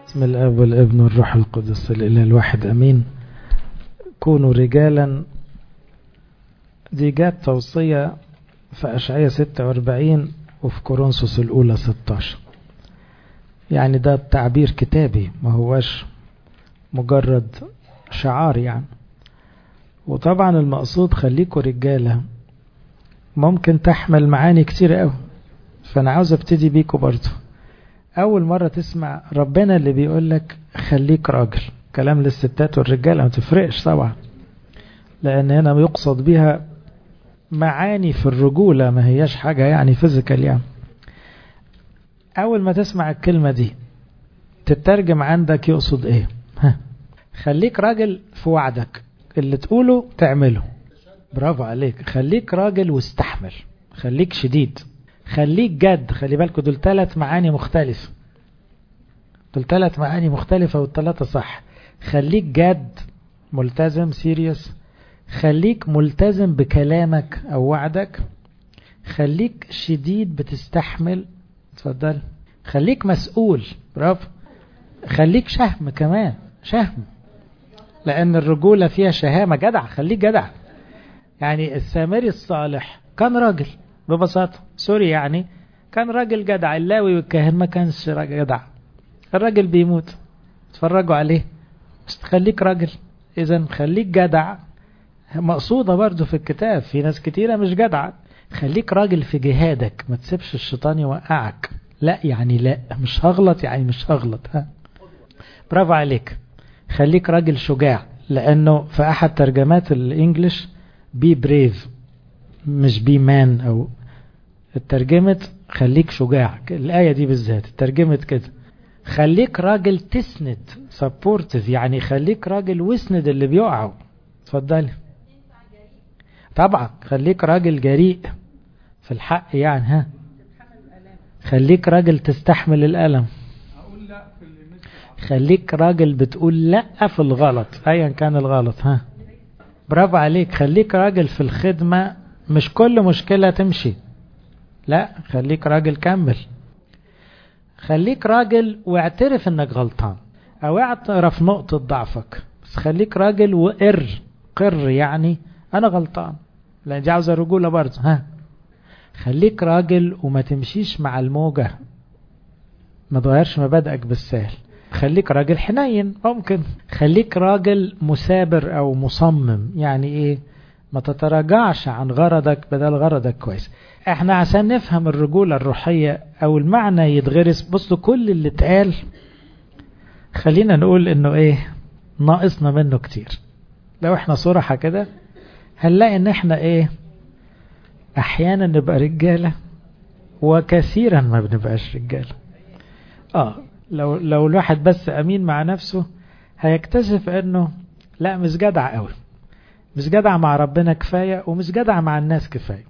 بسم الاب والابن والروح القدس الاله الواحد امين كونوا رجالا دي جات توصية في أشعية 46 وفي كورنثوس الأولى 16 يعني ده تعبير كتابي ما هوش مجرد شعار يعني وطبعا المقصود خليكوا رجالة ممكن تحمل معاني كتير قوي فأنا عاوز ابتدي بيكوا برضو أول مرة تسمع ربنا اللي بيقول لك خليك راجل كلام للستات والرجالة ما تفرقش طبعا لأن هنا يقصد بها معاني في الرجولة ما هياش حاجة يعني فيزيكال يعني أول ما تسمع الكلمة دي تترجم عندك يقصد إيه ها. خليك راجل في وعدك اللي تقوله تعمله برافو عليك خليك راجل واستحمل خليك شديد خليك جد خلي بالكوا دول ثلاث معاني مختلفة دول ثلاث معاني مختلفة والثلاثة صح خليك جد ملتزم سيريس خليك ملتزم بكلامك او وعدك خليك شديد بتستحمل اتفضل خليك مسؤول برافو خليك شهم كمان شهم لان الرجولة فيها شهامة جدع خليك جدع يعني السامري الصالح كان راجل ببساطة سوري يعني كان راجل جدع اللاوي والكاهن ما كانش جدع الراجل بيموت اتفرجوا عليه بس خليك راجل اذا خليك جدع مقصودة برضو في الكتاب في ناس كتيرة مش جدعة خليك راجل في جهادك ما تسيبش الشيطان يوقعك لا يعني لا مش هغلط يعني مش هغلط ها برافو عليك خليك راجل شجاع لانه في احد ترجمات الانجليش بي بريف مش بي مان او اترجمت خليك شجاع الايه دي بالذات اترجمت كده خليك راجل تسند سبورتيف يعني خليك راجل واسند اللي بيقعوا اتفضلي طبعا خليك راجل جريء في الحق يعني ها خليك راجل تستحمل الألم خليك راجل بتقول لا في الغلط ايا كان الغلط ها برافو عليك خليك راجل في الخدمة مش كل مشكلة تمشي لا خليك راجل كمل خليك راجل واعترف انك غلطان او اعترف نقطة ضعفك بس خليك راجل وقر قر يعني انا غلطان لان دي عاوزه رجوله برضه ها خليك راجل وما تمشيش مع الموجه ما تغيرش مبادئك بالسهل خليك راجل حنين ممكن خليك راجل مثابر او مصمم يعني ايه ما تتراجعش عن غرضك بدل غرضك كويس احنا عشان نفهم الرجولة الروحية او المعنى يتغرس بصوا كل اللي اتقال خلينا نقول انه ايه ناقصنا منه كتير لو احنا صراحة كده هنلاقي ان احنا ايه احيانا نبقى رجالة وكثيرا ما بنبقاش رجالة اه لو لو الواحد بس امين مع نفسه هيكتشف انه لا مش جدع قوي مش جدع مع ربنا كفاية ومش جدع مع الناس كفاية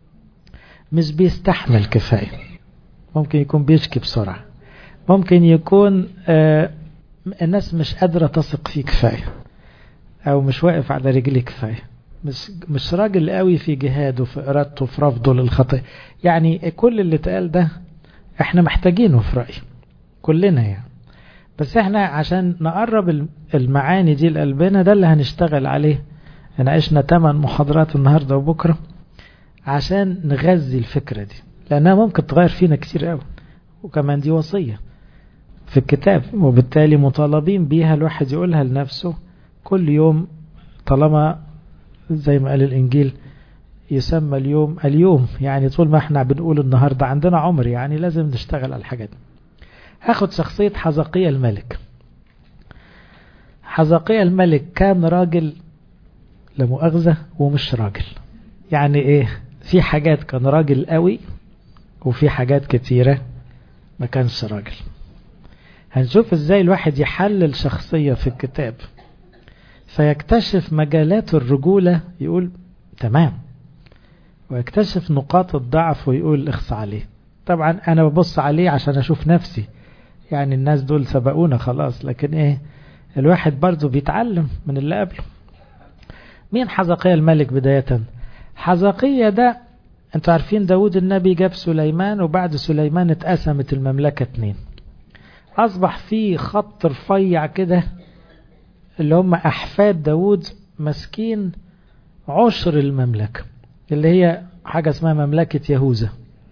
مش بيستحمل كفاية ممكن يكون بيشكي بسرعة ممكن يكون آه الناس مش قادرة تثق فيه كفاية او مش واقف على رجليه كفايه مش مش راجل قوي في جهاده في ارادته في رفضه للخطأ يعني كل اللي اتقال ده احنا محتاجينه في رأيي كلنا يعني بس احنا عشان نقرب المعاني دي لقلبنا ده اللي هنشتغل عليه انا عشنا 8 محاضرات النهارده وبكره عشان نغذي الفكرة دي لانها ممكن تغير فينا كتير قوي وكمان دي وصية في الكتاب وبالتالي مطالبين بيها الواحد يقولها لنفسه كل يوم طالما زي ما قال الإنجيل يسمى اليوم اليوم يعني طول ما احنا بنقول النهاردة عندنا عمر يعني لازم نشتغل على الحاجات دي هاخد شخصية حزقية الملك حزقية الملك كان راجل لمؤاخذة ومش راجل يعني ايه في حاجات كان راجل قوي وفي حاجات كتيرة ما كانش راجل هنشوف ازاي الواحد يحلل شخصية في الكتاب فيكتشف مجالات الرجولة يقول تمام ويكتشف نقاط الضعف ويقول اخص عليه طبعا انا ببص عليه عشان اشوف نفسي يعني الناس دول سبقونا خلاص لكن ايه الواحد برضه بيتعلم من اللي قبله مين حزقية الملك بداية حزقية ده انتوا عارفين داود النبي جاب سليمان وبعد سليمان اتقسمت المملكة اتنين أصبح في خط رفيع كده اللي هم أحفاد داود مسكين عشر المملكة اللي هي حاجة اسمها مملكة يهوذا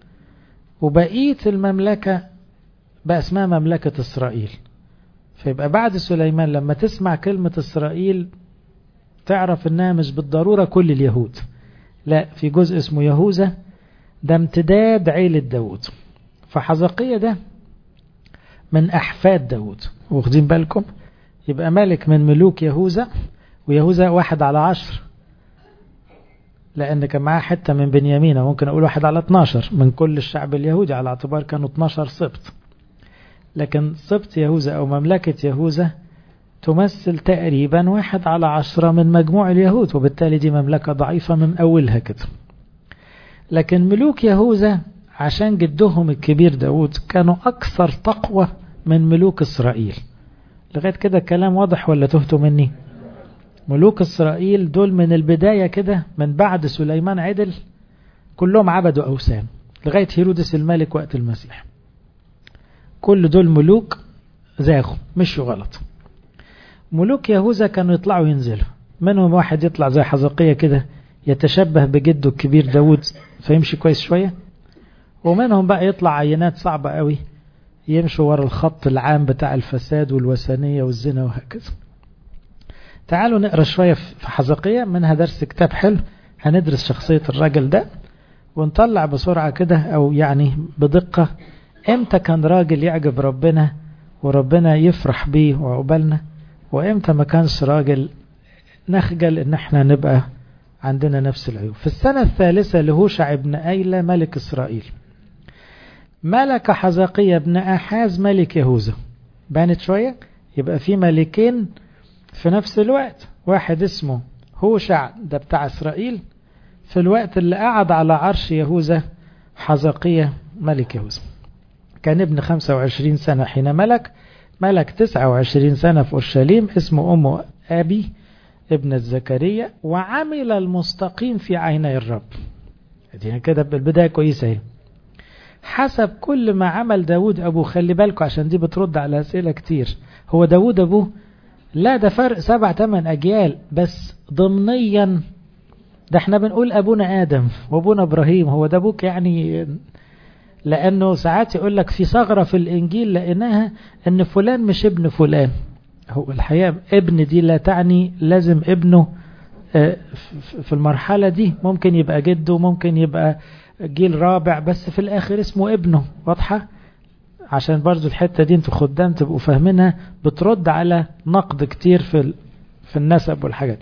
وبقية المملكة بقى اسمها مملكة إسرائيل فيبقى بعد سليمان لما تسمع كلمة إسرائيل تعرف انها مش بالضرورة كل اليهود لا في جزء اسمه يهوذا ده امتداد عيلة داود فحزقية ده من أحفاد داود واخدين بالكم يبقى ملك من ملوك يهوذا ويهوذا واحد على عشر لأن كان معاه حتة من بنيامين ممكن أقول واحد على 12 من كل الشعب اليهودي على اعتبار كانوا 12 سبط لكن سبط يهوذا أو مملكة يهوذا تمثل تقريبا واحد على عشرة من مجموع اليهود وبالتالي دي مملكة ضعيفة من أولها كده لكن ملوك يهوذا عشان جدهم الكبير داود كانوا أكثر تقوى من ملوك إسرائيل لغاية كده الكلام واضح ولا تهتوا مني ملوك إسرائيل دول من البداية كده من بعد سليمان عدل كلهم عبدوا أوثان لغاية هيرودس الملك وقت المسيح كل دول ملوك زاغوا مشوا غلط ملوك يهوذا كانوا يطلعوا ينزلوا منهم واحد يطلع زي حزقية كده يتشبه بجده الكبير داود فيمشي كويس شوية ومنهم بقى يطلع عينات صعبة قوي يمشوا ورا الخط العام بتاع الفساد والوثنية والزنا وهكذا تعالوا نقرا شوية في حزقية منها درس كتاب حلو هندرس شخصية الراجل ده ونطلع بسرعة كده أو يعني بدقة امتى كان راجل يعجب ربنا وربنا يفرح بيه وعقبالنا وامتى ما كانش راجل نخجل ان احنا نبقى عندنا نفس العيوب في السنة الثالثة لهوشع بن أيلة ملك إسرائيل ملك حزقية بن أحاز ملك يهوذا بانت شوية يبقى في ملكين في نفس الوقت واحد اسمه هوشع ده بتاع إسرائيل في الوقت اللي قعد على عرش يهوذا حزقية ملك يهوذا كان ابن 25 سنة حين ملك ملك 29 سنة في أورشليم اسمه أم أبي ابن زكريا وعمل المستقيم في عيني الرب ادينا كده بالبداية كويسة اهي حسب كل ما عمل داود أبوه خلي بالكم عشان دي بترد على أسئلة كتير هو داود أبوه لا ده فرق سبع تمن أجيال بس ضمنيا ده احنا بنقول أبونا آدم وأبونا إبراهيم هو ده أبوك يعني لأنه ساعات يقول لك في ثغرة في الإنجيل لقيناها أن فلان مش ابن فلان هو الحقيقة ابن دي لا تعني لازم ابنه في المرحلة دي ممكن يبقى جده ممكن يبقى جيل رابع بس في الآخر اسمه ابنه واضحة عشان برضو الحتة دي انتوا خدام تبقوا فاهمينها بترد على نقد كتير في في النسب والحاجات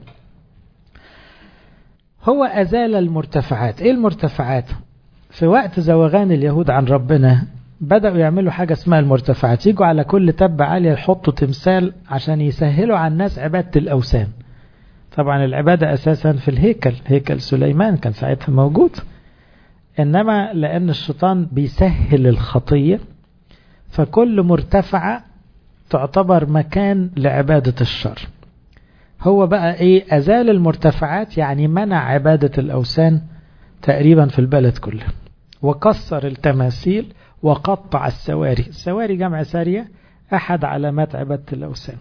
هو أزال المرتفعات ايه المرتفعات في وقت زوغان اليهود عن ربنا بدأوا يعملوا حاجة اسمها المرتفعات يجوا على كل تبة عالية يحطوا تمثال عشان يسهلوا على الناس عبادة الأوثان طبعا العبادة أساسا في الهيكل هيكل سليمان كان ساعتها موجود إنما لأن الشيطان بيسهل الخطية فكل مرتفعة تعتبر مكان لعبادة الشر هو بقى ايه أزال المرتفعات يعني منع عبادة الأوثان تقريبا في البلد كله وكسر التماثيل وقطع السواري السواري جمع سارية أحد علامات عبادة الأوثان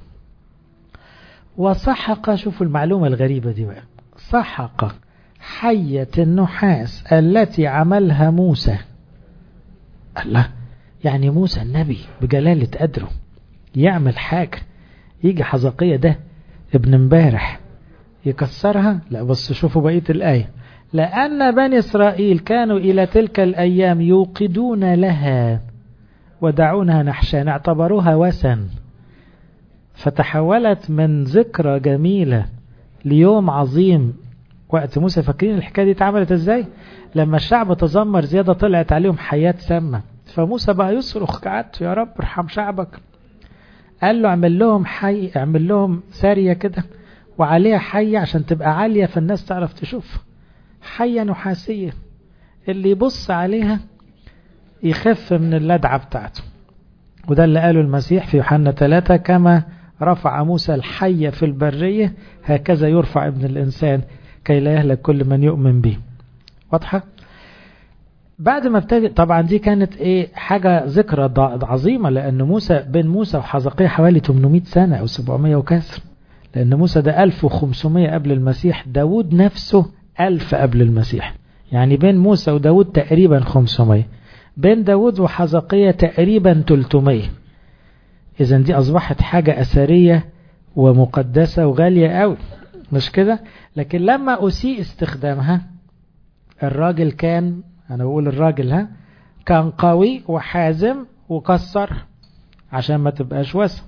وسحق شوفوا المعلومة الغريبة دي بقى سحق حية النحاس التي عملها موسى الله يعني موسى النبي بجلالة قدره يعمل حاجة يجي حزقية ده ابن امبارح يكسرها لا بس شوفوا بقية الآية لأن بني إسرائيل كانوا إلى تلك الأيام يوقدون لها ودعونها نحشان اعتبروها وثن فتحولت من ذكرى جميلة ليوم عظيم وقت موسى فاكرين الحكاية دي اتعملت ازاي لما الشعب تذمر زيادة طلعت عليهم حياة سامة فموسى بقى يصرخ كعدت يا رب ارحم شعبك قال له اعمل لهم حي اعمل لهم سارية كده وعليها حية عشان تبقى عالية فالناس تعرف تشوفها حية نحاسية اللي يبص عليها يخف من اللدعة بتاعته وده اللي قاله المسيح في يوحنا 3 كما رفع موسى الحية في البرية هكذا يرفع ابن الإنسان كي لا يهلك كل من يؤمن به واضحة بعد ما ابتدى طبعا دي كانت ايه حاجة ذكرى عظيمة لأن موسى بين موسى وحزقية حوالي 800 سنة أو 700 وكسر لأن موسى ده 1500 قبل المسيح داود نفسه 1000 قبل المسيح يعني بين موسى وداود تقريبا 500 بين داود وحزقية تقريبا 300 إذا دي أصبحت حاجة أثرية ومقدسة وغالية قوي مش كده لكن لما أسيء استخدامها الراجل كان أنا بقول الراجل ها كان قوي وحازم وكسر عشان ما تبقاش وسم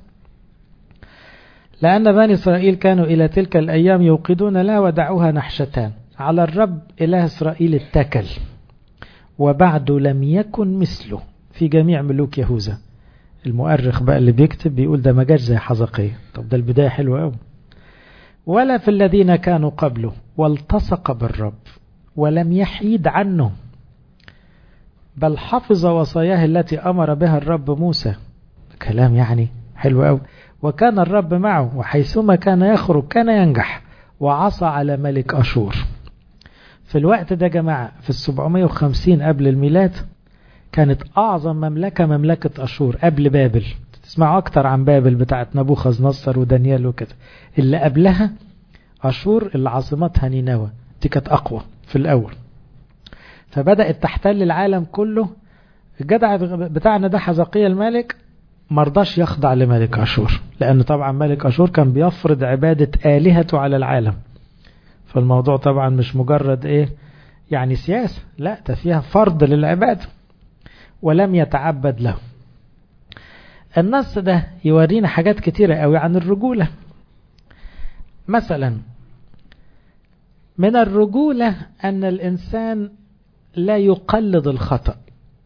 لأن بني إسرائيل كانوا إلى تلك الأيام يوقدون لا ودعوها نحشتان على الرب إله إسرائيل اتكل وبعد لم يكن مثله في جميع ملوك يهوذا المؤرخ بقى اللي بيكتب بيقول ده ما جاش زي حزقية طب ده البداية حلوة قوي ولا في الذين كانوا قبله والتصق بالرب ولم يحيد عنه بل حفظ وصاياه التي أمر بها الرب موسى كلام يعني حلو قوي وكان الرب معه وحيثما كان يخرج كان ينجح وعصى على ملك أشور في الوقت ده جماعة في السبعمية وخمسين قبل الميلاد كانت أعظم مملكة مملكة أشور قبل بابل تسمعوا أكتر عن بابل بتاعت نبوخذ نصر ودانيال وكده اللي قبلها أشور اللي عاصمتها نينوى دي كانت أقوى في الأول فبدأت تحتل العالم كله الجدع بتاعنا ده حزقية الملك مرضاش يخضع لملك أشور لأن طبعا ملك أشور كان بيفرض عبادة آلهته على العالم فالموضوع طبعا مش مجرد إيه يعني سياسة لا ده فيها فرض للعبادة ولم يتعبد له النص ده يورينا حاجات كتيرة قوي عن الرجولة مثلا من الرجولة أن الإنسان لا يقلد الخطأ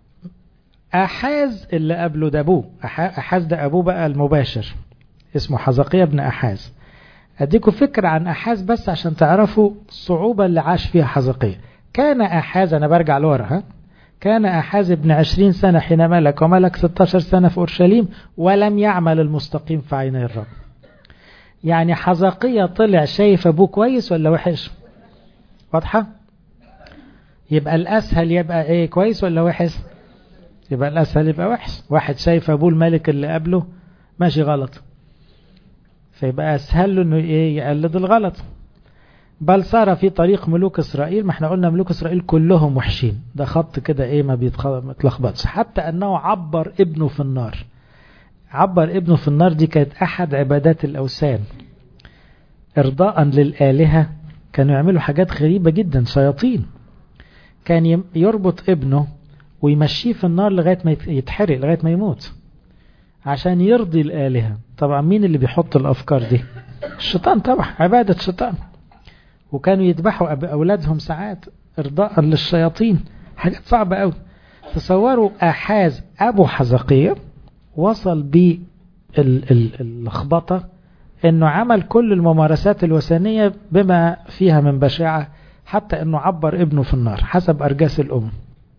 أحاز اللي قبله ده أبوه أحاز ده أبوه بقى المباشر اسمه حزقية بن أحاز أديكم فكرة عن أحاز بس عشان تعرفوا الصعوبة اللي عاش فيها حزقية كان أحاز أنا برجع لورا ها كان أحاز ابن عشرين سنة حين ملك وملك 16 سنة في أورشليم ولم يعمل المستقيم في عيني الرب يعني حزقية طلع شايف أبوه كويس ولا وحش واضحة يبقى الأسهل يبقى إيه كويس ولا وحش يبقى الأسهل يبقى وحش واحد شايف أبوه الملك اللي قبله ماشي غلط فيبقى أسهل له إنه إيه يقلد الغلط بل صار في طريق ملوك إسرائيل ما احنا قلنا ملوك إسرائيل كلهم وحشين ده خط كده إيه ما بيتلخبطش حتى أنه عبر ابنه في النار عبر ابنه في النار دي كانت أحد عبادات الأوثان إرضاء للآلهة كانوا يعملوا حاجات غريبة جدا شياطين كان يربط ابنه ويمشيه في النار لغاية ما يتحرق لغاية ما يموت عشان يرضي الآلهة طبعا مين اللي بيحط الأفكار دي الشيطان طبعا عبادة الشيطان وكانوا يذبحوا أولادهم ساعات إرضاء للشياطين حاجات صعبة قوي تصوروا أحاز أبو حزقية وصل بيه اللخبطة انه عمل كل الممارسات الوثنية بما فيها من بشاعة حتى انه عبر ابنه في النار حسب ارجاس الام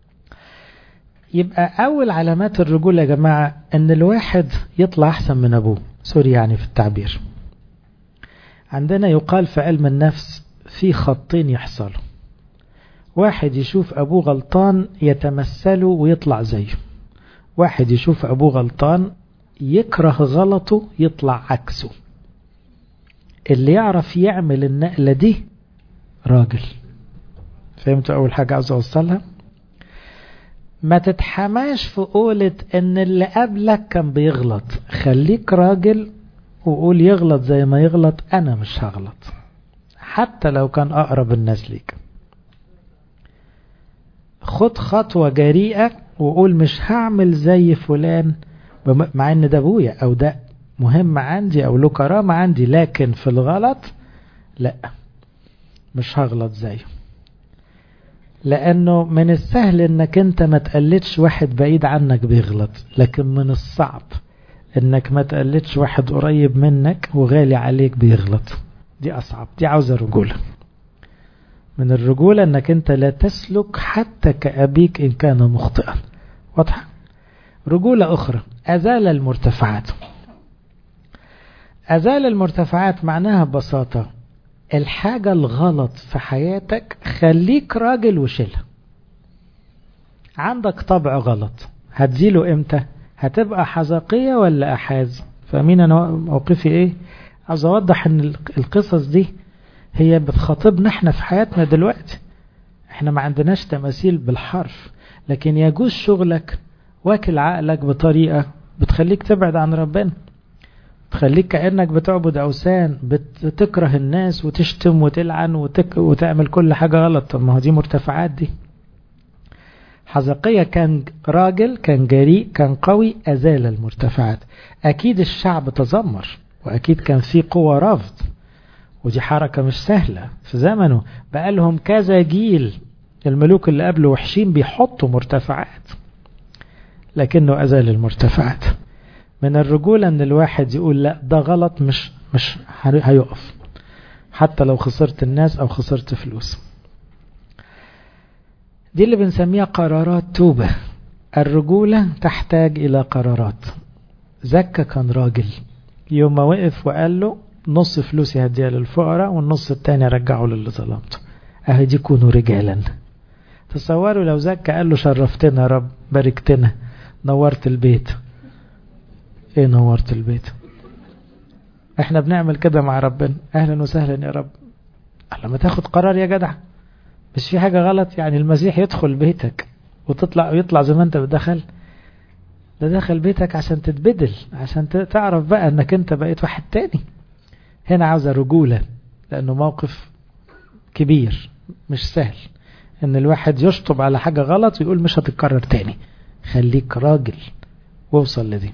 يبقى اول علامات الرجولة يا جماعة ان الواحد يطلع احسن من ابوه سوري يعني في التعبير عندنا يقال في علم النفس في خطين يحصلوا واحد يشوف ابوه غلطان يتمثله ويطلع زيه واحد يشوف ابوه غلطان يكره غلطه يطلع عكسه اللي يعرف يعمل النقلة دي راجل فهمتوا أول حاجة عاوز أوصلها ما تتحماش في قولة ان اللي قبلك كان بيغلط خليك راجل وقول يغلط زي ما يغلط انا مش هغلط حتى لو كان اقرب الناس ليك خد خطوة جريئة وقول مش هعمل زي فلان مع ان ده ابويا او ده مهم عندي او له كرامة عندي لكن في الغلط لا مش هغلط زيه لانه من السهل انك انت ما تقلدش واحد بعيد عنك بيغلط لكن من الصعب انك ما تقلدش واحد قريب منك وغالي عليك بيغلط دي اصعب دي عاوزة رجولة من الرجولة انك انت لا تسلك حتى كأبيك ان كان مخطئا واضحة رجولة اخرى ازال المرتفعات ازال المرتفعات معناها ببساطة الحاجة الغلط في حياتك خليك راجل وشيلها عندك طبع غلط هتزيله امتى هتبقى حزقية ولا أحاز فاهمين أنا موقفي إيه عاوز أوضح أن القصص دي هي بتخاطبنا احنا في حياتنا دلوقتي احنا ما عندناش تماثيل بالحرف لكن يجوز شغلك واكل عقلك بطريقة بتخليك تبعد عن ربنا تخليك كأنك بتعبد أوثان بتكره الناس وتشتم وتلعن وتك وتعمل كل حاجة غلط طب ما هو دي مرتفعات دي حزقية كان راجل كان جريء كان قوي أزال المرتفعات أكيد الشعب تذمر وأكيد كان في قوة رفض ودي حركة مش سهلة في زمنه بقالهم كذا جيل الملوك اللي قبله وحشين بيحطوا مرتفعات لكنه أزال المرتفعات من الرجولة ان الواحد يقول لا ده غلط مش مش هيقف حتى لو خسرت الناس او خسرت فلوس دي اللي بنسميها قرارات توبة الرجولة تحتاج الى قرارات زكا كان راجل يوم ما وقف وقال له نص فلوسي هديها للفقراء والنص التاني رجعه للي ظلمته اهي دي كونوا رجالا تصوروا لو زكا قال له شرفتنا يا رب باركتنا نورت البيت ايه نورت البيت احنا بنعمل كده مع ربنا اهلا وسهلا يا رب لما تاخد قرار يا جدع مش في حاجة غلط يعني المسيح يدخل بيتك وتطلع ويطلع زي ما انت بدخل ده دخل بيتك عشان تتبدل عشان تعرف بقى انك انت بقيت واحد تاني هنا عاوزة رجولة لانه موقف كبير مش سهل ان الواحد يشطب على حاجة غلط ويقول مش هتتكرر تاني خليك راجل واوصل لدي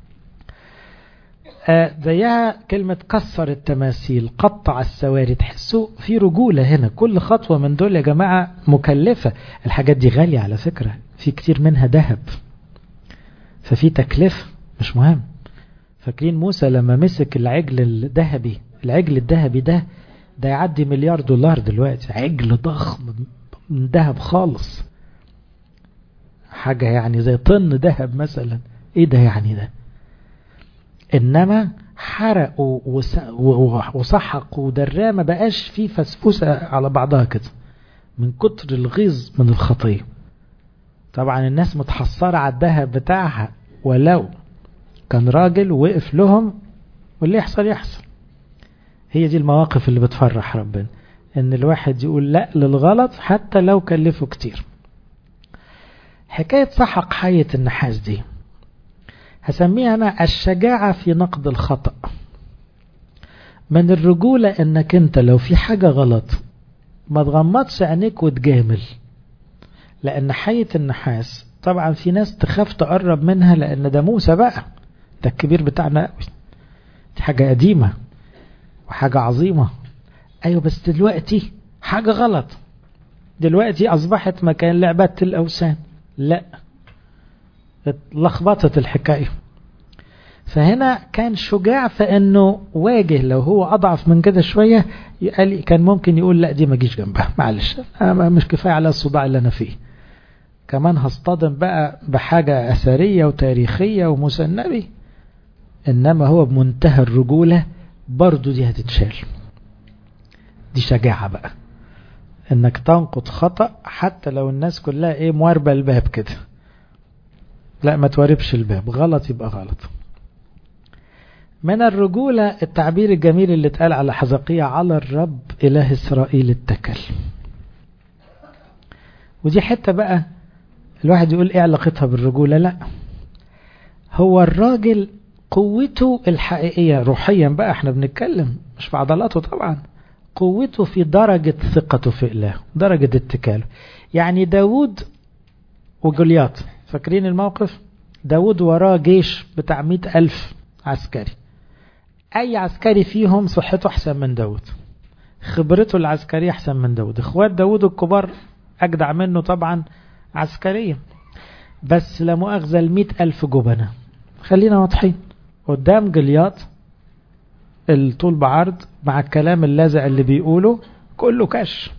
زيها كلمة كسر التماثيل قطع السواري تحسوا في رجولة هنا كل خطوة من دول يا جماعة مكلفة الحاجات دي غالية على فكرة في كتير منها ذهب ففي تكلفة مش مهم فاكرين موسى لما مسك العجل الذهبي العجل الذهبي ده ده يعدي مليار دولار دلوقتي عجل ضخم من ذهب خالص حاجة يعني زي طن ذهب مثلا ايه ده يعني ده انما حرقوا وسحقوا ودراه ما بقاش فيه فسفوسة على بعضها كده من كتر الغيظ من الخطية طبعا الناس متحصرة على الذهب بتاعها ولو كان راجل وقف لهم واللي يحصل يحصل هي دي المواقف اللي بتفرح ربنا ان الواحد يقول لا للغلط حتى لو كلفه كتير حكاية سحق حية النحاس دي هسميها أنا الشجاعة في نقد الخطأ من الرجولة انك انت لو في حاجة غلط ما تغمضش عينيك وتجامل لان حية النحاس طبعا في ناس تخاف تقرب منها لان ده موسى بقى ده الكبير بتاعنا قوي دي حاجة قديمة وحاجة عظيمة ايوه بس دلوقتي حاجة غلط دلوقتي اصبحت مكان لعبة الاوثان لا لخبطت الحكاية فهنا كان شجاع في انه واجه لو هو اضعف من كده شوية قال كان ممكن يقول لا دي ما جيش جنبها معلش أنا مش كفاية على الصداع اللي انا فيه كمان هصطدم بقى بحاجة اثرية وتاريخية وموسى النبي انما هو بمنتهى الرجولة برضو دي هتتشال دي شجاعة بقى انك تنقض خطأ حتى لو الناس كلها ايه مواربة الباب كده لا ما تواربش الباب غلط يبقى غلط من الرجولة التعبير الجميل اللي اتقال على حزقية على الرب إله إسرائيل اتكل ودي حتة بقى الواحد يقول ايه علاقتها بالرجولة لا هو الراجل قوته الحقيقية روحيا بقى احنا بنتكلم مش في عضلاته طبعا قوته في درجة ثقته في الله درجة اتكاله يعني داود وجولياط فاكرين الموقف داود وراه جيش بتاع مئة ألف عسكري أي عسكري فيهم صحته أحسن من داود خبرته العسكرية أحسن من داود اخوات داود الكبار أجدع منه طبعا عسكريا بس لا مؤاخذة المئة ألف جبنة خلينا واضحين قدام جلياط الطول بعرض مع الكلام اللاذع اللي بيقوله كله كش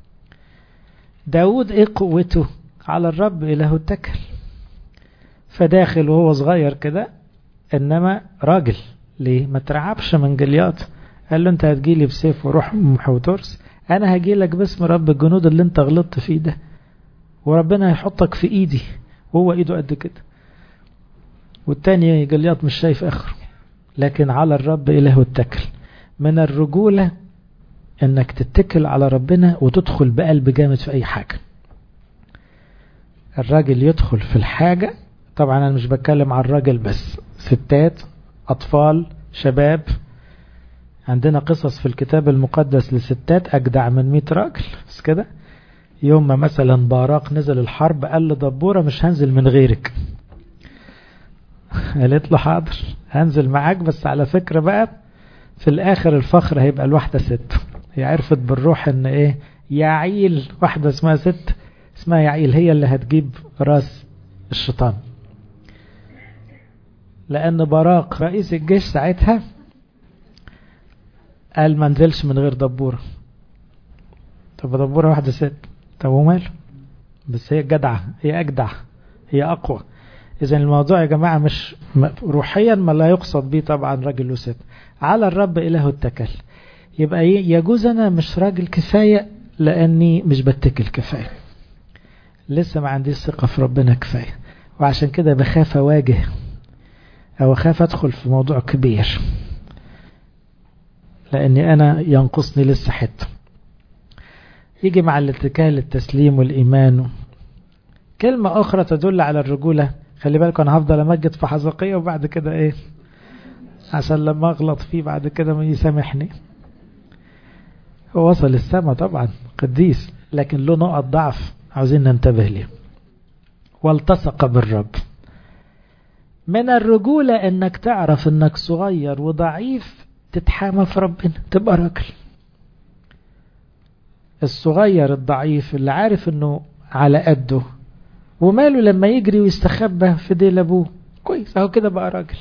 داود ايه قوته على الرب إله اتكل فداخل وهو صغير كده انما راجل ليه ما ترعبش من جلياط قال له انت هتجيلي بسيف وروح محوترس انا هجيلك باسم رب الجنود اللي انت غلطت فيه ده وربنا هيحطك في ايدي وهو ايده قد كده والتاني جلياط مش شايف اخره لكن على الرب اله اتكل من الرجولة انك تتكل على ربنا وتدخل بقلب جامد في اي حاجة الراجل يدخل في الحاجة طبعا انا مش بتكلم عن الراجل بس ستات اطفال شباب عندنا قصص في الكتاب المقدس لستات اجدع من 100 راجل بس كده يوم ما مثلا باراق نزل الحرب قال لدبورة مش هنزل من غيرك قالت له حاضر هنزل معاك بس على فكرة بقى في الاخر الفخر هيبقى الواحدة ست هي عرفت بالروح ان ايه يعيل واحدة اسمها ست اسمها يعيل هي اللي هتجيب راس الشيطان لان براق رئيس الجيش ساعتها قال ما نزلش من غير دبورة طب دبورة واحدة ست طب وماله بس هي جدعة هي أجدع هي أقوى إذا الموضوع يا جماعة مش روحيا ما لا يقصد به طبعا راجل وست على الرب إله اتكل يبقى يجوز أنا مش راجل كفاية لأني مش بتكل كفاية لسه ما عنديش ثقة في ربنا كفاية وعشان كده بخاف أواجه أو أخاف أدخل في موضوع كبير لأني أنا ينقصني لسه حته يجي مع الاتكال التسليم والإيمان كلمة أخرى تدل على الرجولة خلي بالكم أنا هفضل أمجد في حزقية وبعد كده إيه عشان لما أغلط فيه بعد كده ما يسامحني هو وصل السما طبعا قديس لكن له نقط ضعف عاوزين ننتبه ليه والتصق بالرب من الرجولة انك تعرف انك صغير وضعيف تتحامى في ربنا تبقى راجل الصغير الضعيف اللي عارف انه على قده وماله لما يجري ويستخبى في ديل ابوه كويس اهو كده بقى راجل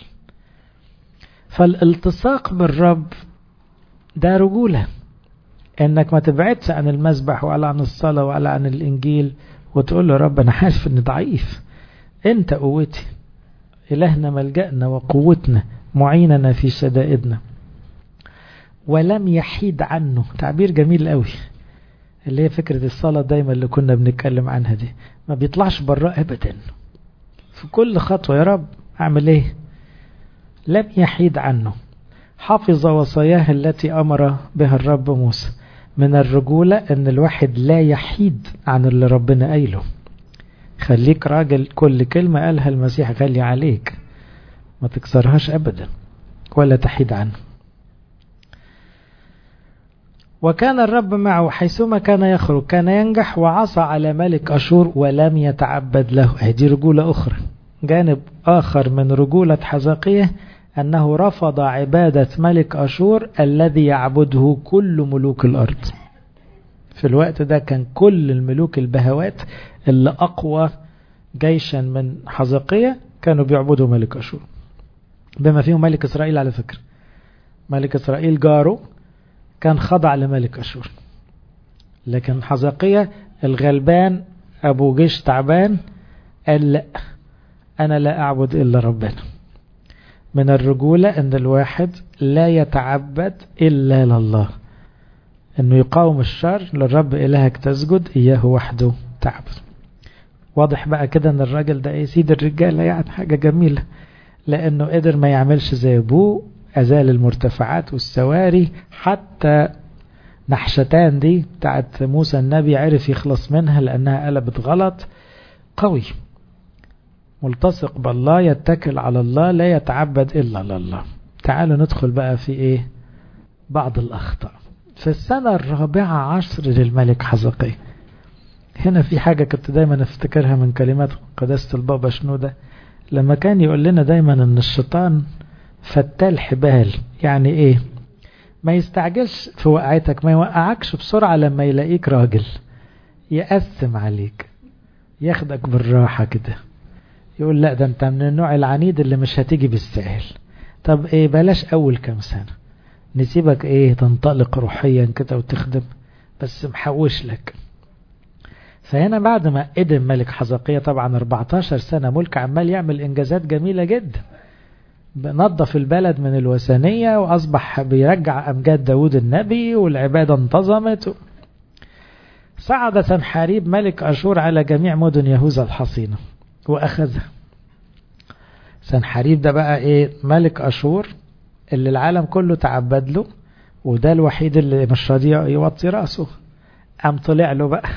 فالالتصاق بالرب ده رجولة انك ما تبعدش عن المسبح ولا عن الصلاة ولا عن الانجيل وتقول له رب انا عارف اني ضعيف انت قوتي الهنا ملجأنا وقوتنا معيننا في شدائدنا ولم يحيد عنه تعبير جميل قوي اللي هي فكرة الصلاة دايما اللي كنا بنتكلم عنها دي ما بيطلعش براه ابدا في كل خطوة يا رب اعمل ايه لم يحيد عنه حفظ وصاياه التي امر بها الرب موسى من الرجولة ان الواحد لا يحيد عن اللي ربنا قايله خليك راجل كل كلمة قالها المسيح غالي عليك ما تكسرهاش ابدا ولا تحيد عنه وكان الرب معه حيثما كان يخرج كان ينجح وعصى على ملك أشور ولم يتعبد له هذه رجولة أخرى جانب آخر من رجولة حزقية أنه رفض عبادة ملك أشور الذي يعبده كل ملوك الأرض في الوقت ده كان كل الملوك البهوات اللي أقوى جيشا من حزقية كانوا بيعبدوا ملك أشور بما فيهم ملك إسرائيل على فكرة ملك إسرائيل جاره كان خضع لملك أشور لكن حزقية الغلبان أبو جيش تعبان قال لا أنا لا أعبد إلا ربنا من الرجولة أن الواحد لا يتعبد إلا لله أنه يقاوم الشر للرب إلهك تسجد إياه وحده تعبد واضح بقى كده أن الراجل ده إيه سيد الرجالة يعني حاجة جميلة لأنه قدر ما يعملش زي أبوه أزال المرتفعات والسواري حتى نحشتان دي بتاعت موسى النبي عرف يخلص منها لأنها قلبت غلط قوي ملتصق بالله يتكل على الله لا يتعبد إلا لله تعالوا ندخل بقى في إيه بعض الأخطاء في السنة الرابعة عشر للملك حزقي هنا في حاجة كنت دايما افتكرها من كلمات قداسة البابا شنودة لما كان يقول لنا دايما ان الشيطان فتال حبال يعني ايه ما يستعجلش في وقعتك ما يوقعكش بسرعة لما يلاقيك راجل يقسم عليك ياخدك بالراحة كده يقول لا ده انت من النوع العنيد اللي مش هتيجي بالسهل طب ايه بلاش اول كام سنة نسيبك ايه تنطلق روحيا كده وتخدم بس محوش لك فهنا بعد ما قدم ملك حزقية طبعا 14 سنة ملك عمال يعمل انجازات جميلة جدا نظف البلد من الوثنية وأصبح بيرجع أمجاد داود النبي والعبادة انتظمت صعد سنحاريب ملك أشور على جميع مدن يهوذا الحصينة وأخذها سنحاريب ده بقى إيه ملك أشور اللي العالم كله تعبد له وده الوحيد اللي مش راضي يوطي راسه قام طلع له بقى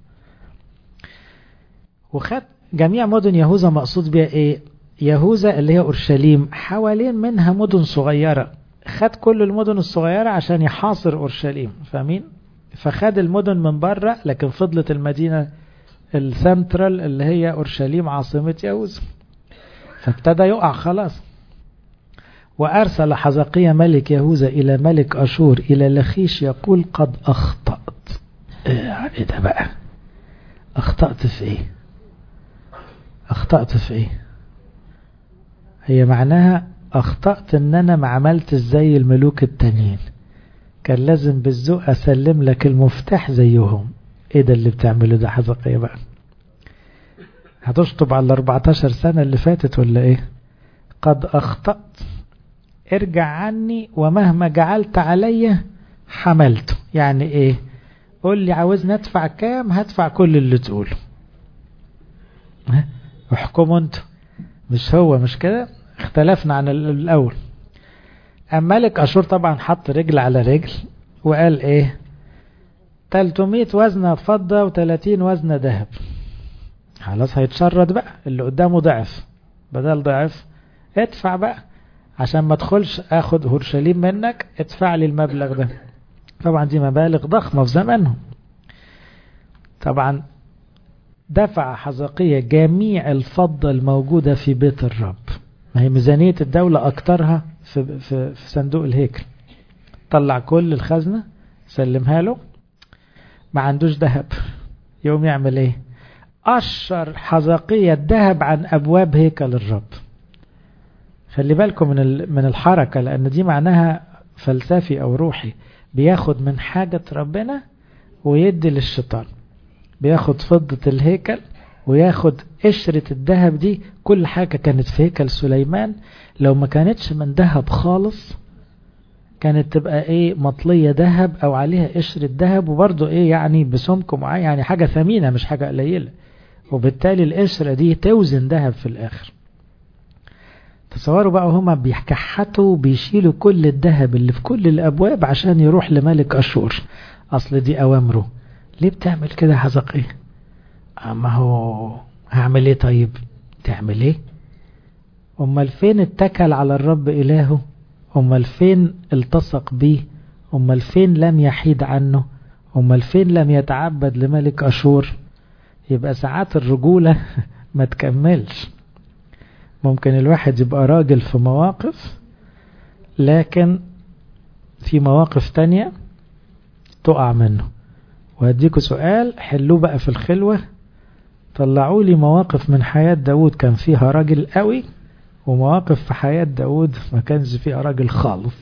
وخد جميع مدن يهوذا مقصود بيها ايه يهوذا اللي هي اورشليم حوالين منها مدن صغيره خد كل المدن الصغيره عشان يحاصر اورشليم فاهمين فخد المدن من بره لكن فضلت المدينه السنترال اللي هي اورشليم عاصمه يهوذا فابتدى يقع خلاص وأرسل حزقية ملك يهوذا إلى ملك أشور إلى لخيش يقول قد أخطأت إيه ده بقى أخطأت في إيه أخطأت في إيه هي معناها أخطأت إن أنا ما عملت زي الملوك التانيين كان لازم بالذوق أسلم لك المفتاح زيهم إيه ده اللي بتعمله ده حزقية بقى هتشطب على 14 سنة اللي فاتت ولا إيه قد أخطأت ارجع عني ومهما جعلت علي حملته يعني ايه قول لي عاوزني ادفع كام هدفع كل اللي تقوله احكموا انتوا مش هو مش كده اختلفنا عن الاول اما ملك اشور طبعا حط رجل على رجل وقال ايه 300 وزنة فضة و30 وزنة ذهب خلاص هيتشرد بقى اللي قدامه ضعف بدل ضعف ادفع بقى عشان ما ادخلش اخد اورشليم منك ادفع لي المبلغ ده طبعا دي مبالغ ضخمة في زمانهم طبعا دفع حزقية جميع الفضة الموجودة في بيت الرب ما هي ميزانية الدولة أكترها في, في, في صندوق الهيكل طلع كل الخزنة سلمها له ما عندوش ذهب يوم يعمل ايه أشر حزقية الذهب عن أبواب هيكل الرب خلي بالكم من من الحركة لأن دي معناها فلسفي أو روحي بياخد من حاجة ربنا ويدي للشيطان بياخد فضة الهيكل وياخد قشرة الذهب دي كل حاجة كانت في هيكل سليمان لو ما كانتش من ذهب خالص كانت تبقى ايه مطلية ذهب او عليها قشرة ذهب وبرضه ايه يعني بسمك معين يعني حاجة ثمينة مش حاجة قليلة وبالتالي القشرة دي توزن ذهب في الاخر تصوروا بقى هما بيكحتوا بيشيلوا كل الذهب اللي في كل الابواب عشان يروح لملك اشور اصل دي اوامره ليه بتعمل كده حزقية اما هو هعمل ايه طيب تعمل ايه امال فين اتكل على الرب الهه امال فين التصق بيه امال فين لم يحيد عنه امال فين لم يتعبد لملك اشور يبقى ساعات الرجولة ما تكملش ممكن الواحد يبقى راجل في مواقف لكن في مواقف تانية تقع منه وهديكوا سؤال حلوه بقى في الخلوة طلعوا لي مواقف من حياة داود كان فيها راجل قوي ومواقف في حياة داود ما كانش فيها راجل خالص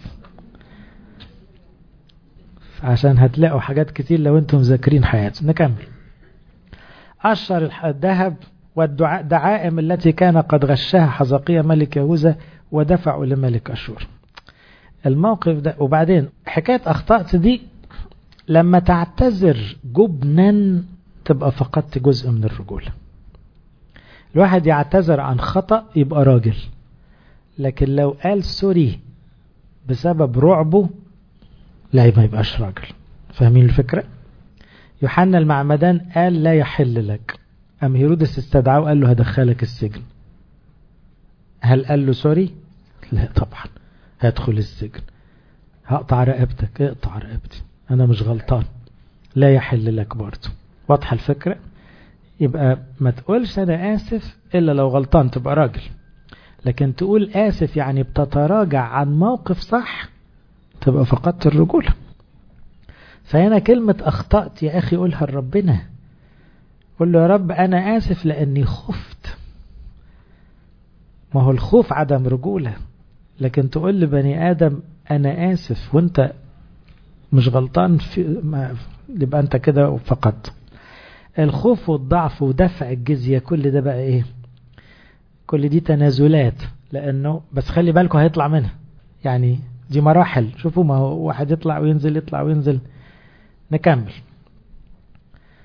عشان هتلاقوا حاجات كتير لو انتم مذاكرين حياته نكمل أشهر الذهب والدعائم التي كان قد غشها حزقية ملك يهوذا ودفعوا لملك أشور الموقف ده وبعدين حكاية أخطأت دي لما تعتذر جبنا تبقى فقدت جزء من الرجولة الواحد يعتذر عن خطأ يبقى راجل لكن لو قال سوري بسبب رعبه لا ما يبقاش راجل فاهمين الفكرة يوحنا المعمدان قال لا يحل لك أم هيرودس استدعاه وقال له هدخلك السجن هل قال له سوري لا طبعا هدخل السجن هقطع رقبتك اقطع رقبتي انا مش غلطان لا يحل لك برضه واضحه الفكره يبقى ما تقولش انا اسف الا لو غلطان تبقى راجل لكن تقول اسف يعني بتتراجع عن موقف صح تبقى فقدت الرجوله فهنا كلمة أخطأت يا أخي قولها لربنا قول له يا رب أنا آسف لأني خفت ما هو الخوف عدم رجولة لكن تقول لبني آدم أنا آسف وأنت مش غلطان في ما يبقى أنت كده فقدت الخوف والضعف ودفع الجزية كل ده بقى إيه كل دي تنازلات لأنه بس خلي بالكم هيطلع منها يعني دي مراحل شوفوا ما هو واحد يطلع وينزل يطلع وينزل نكمل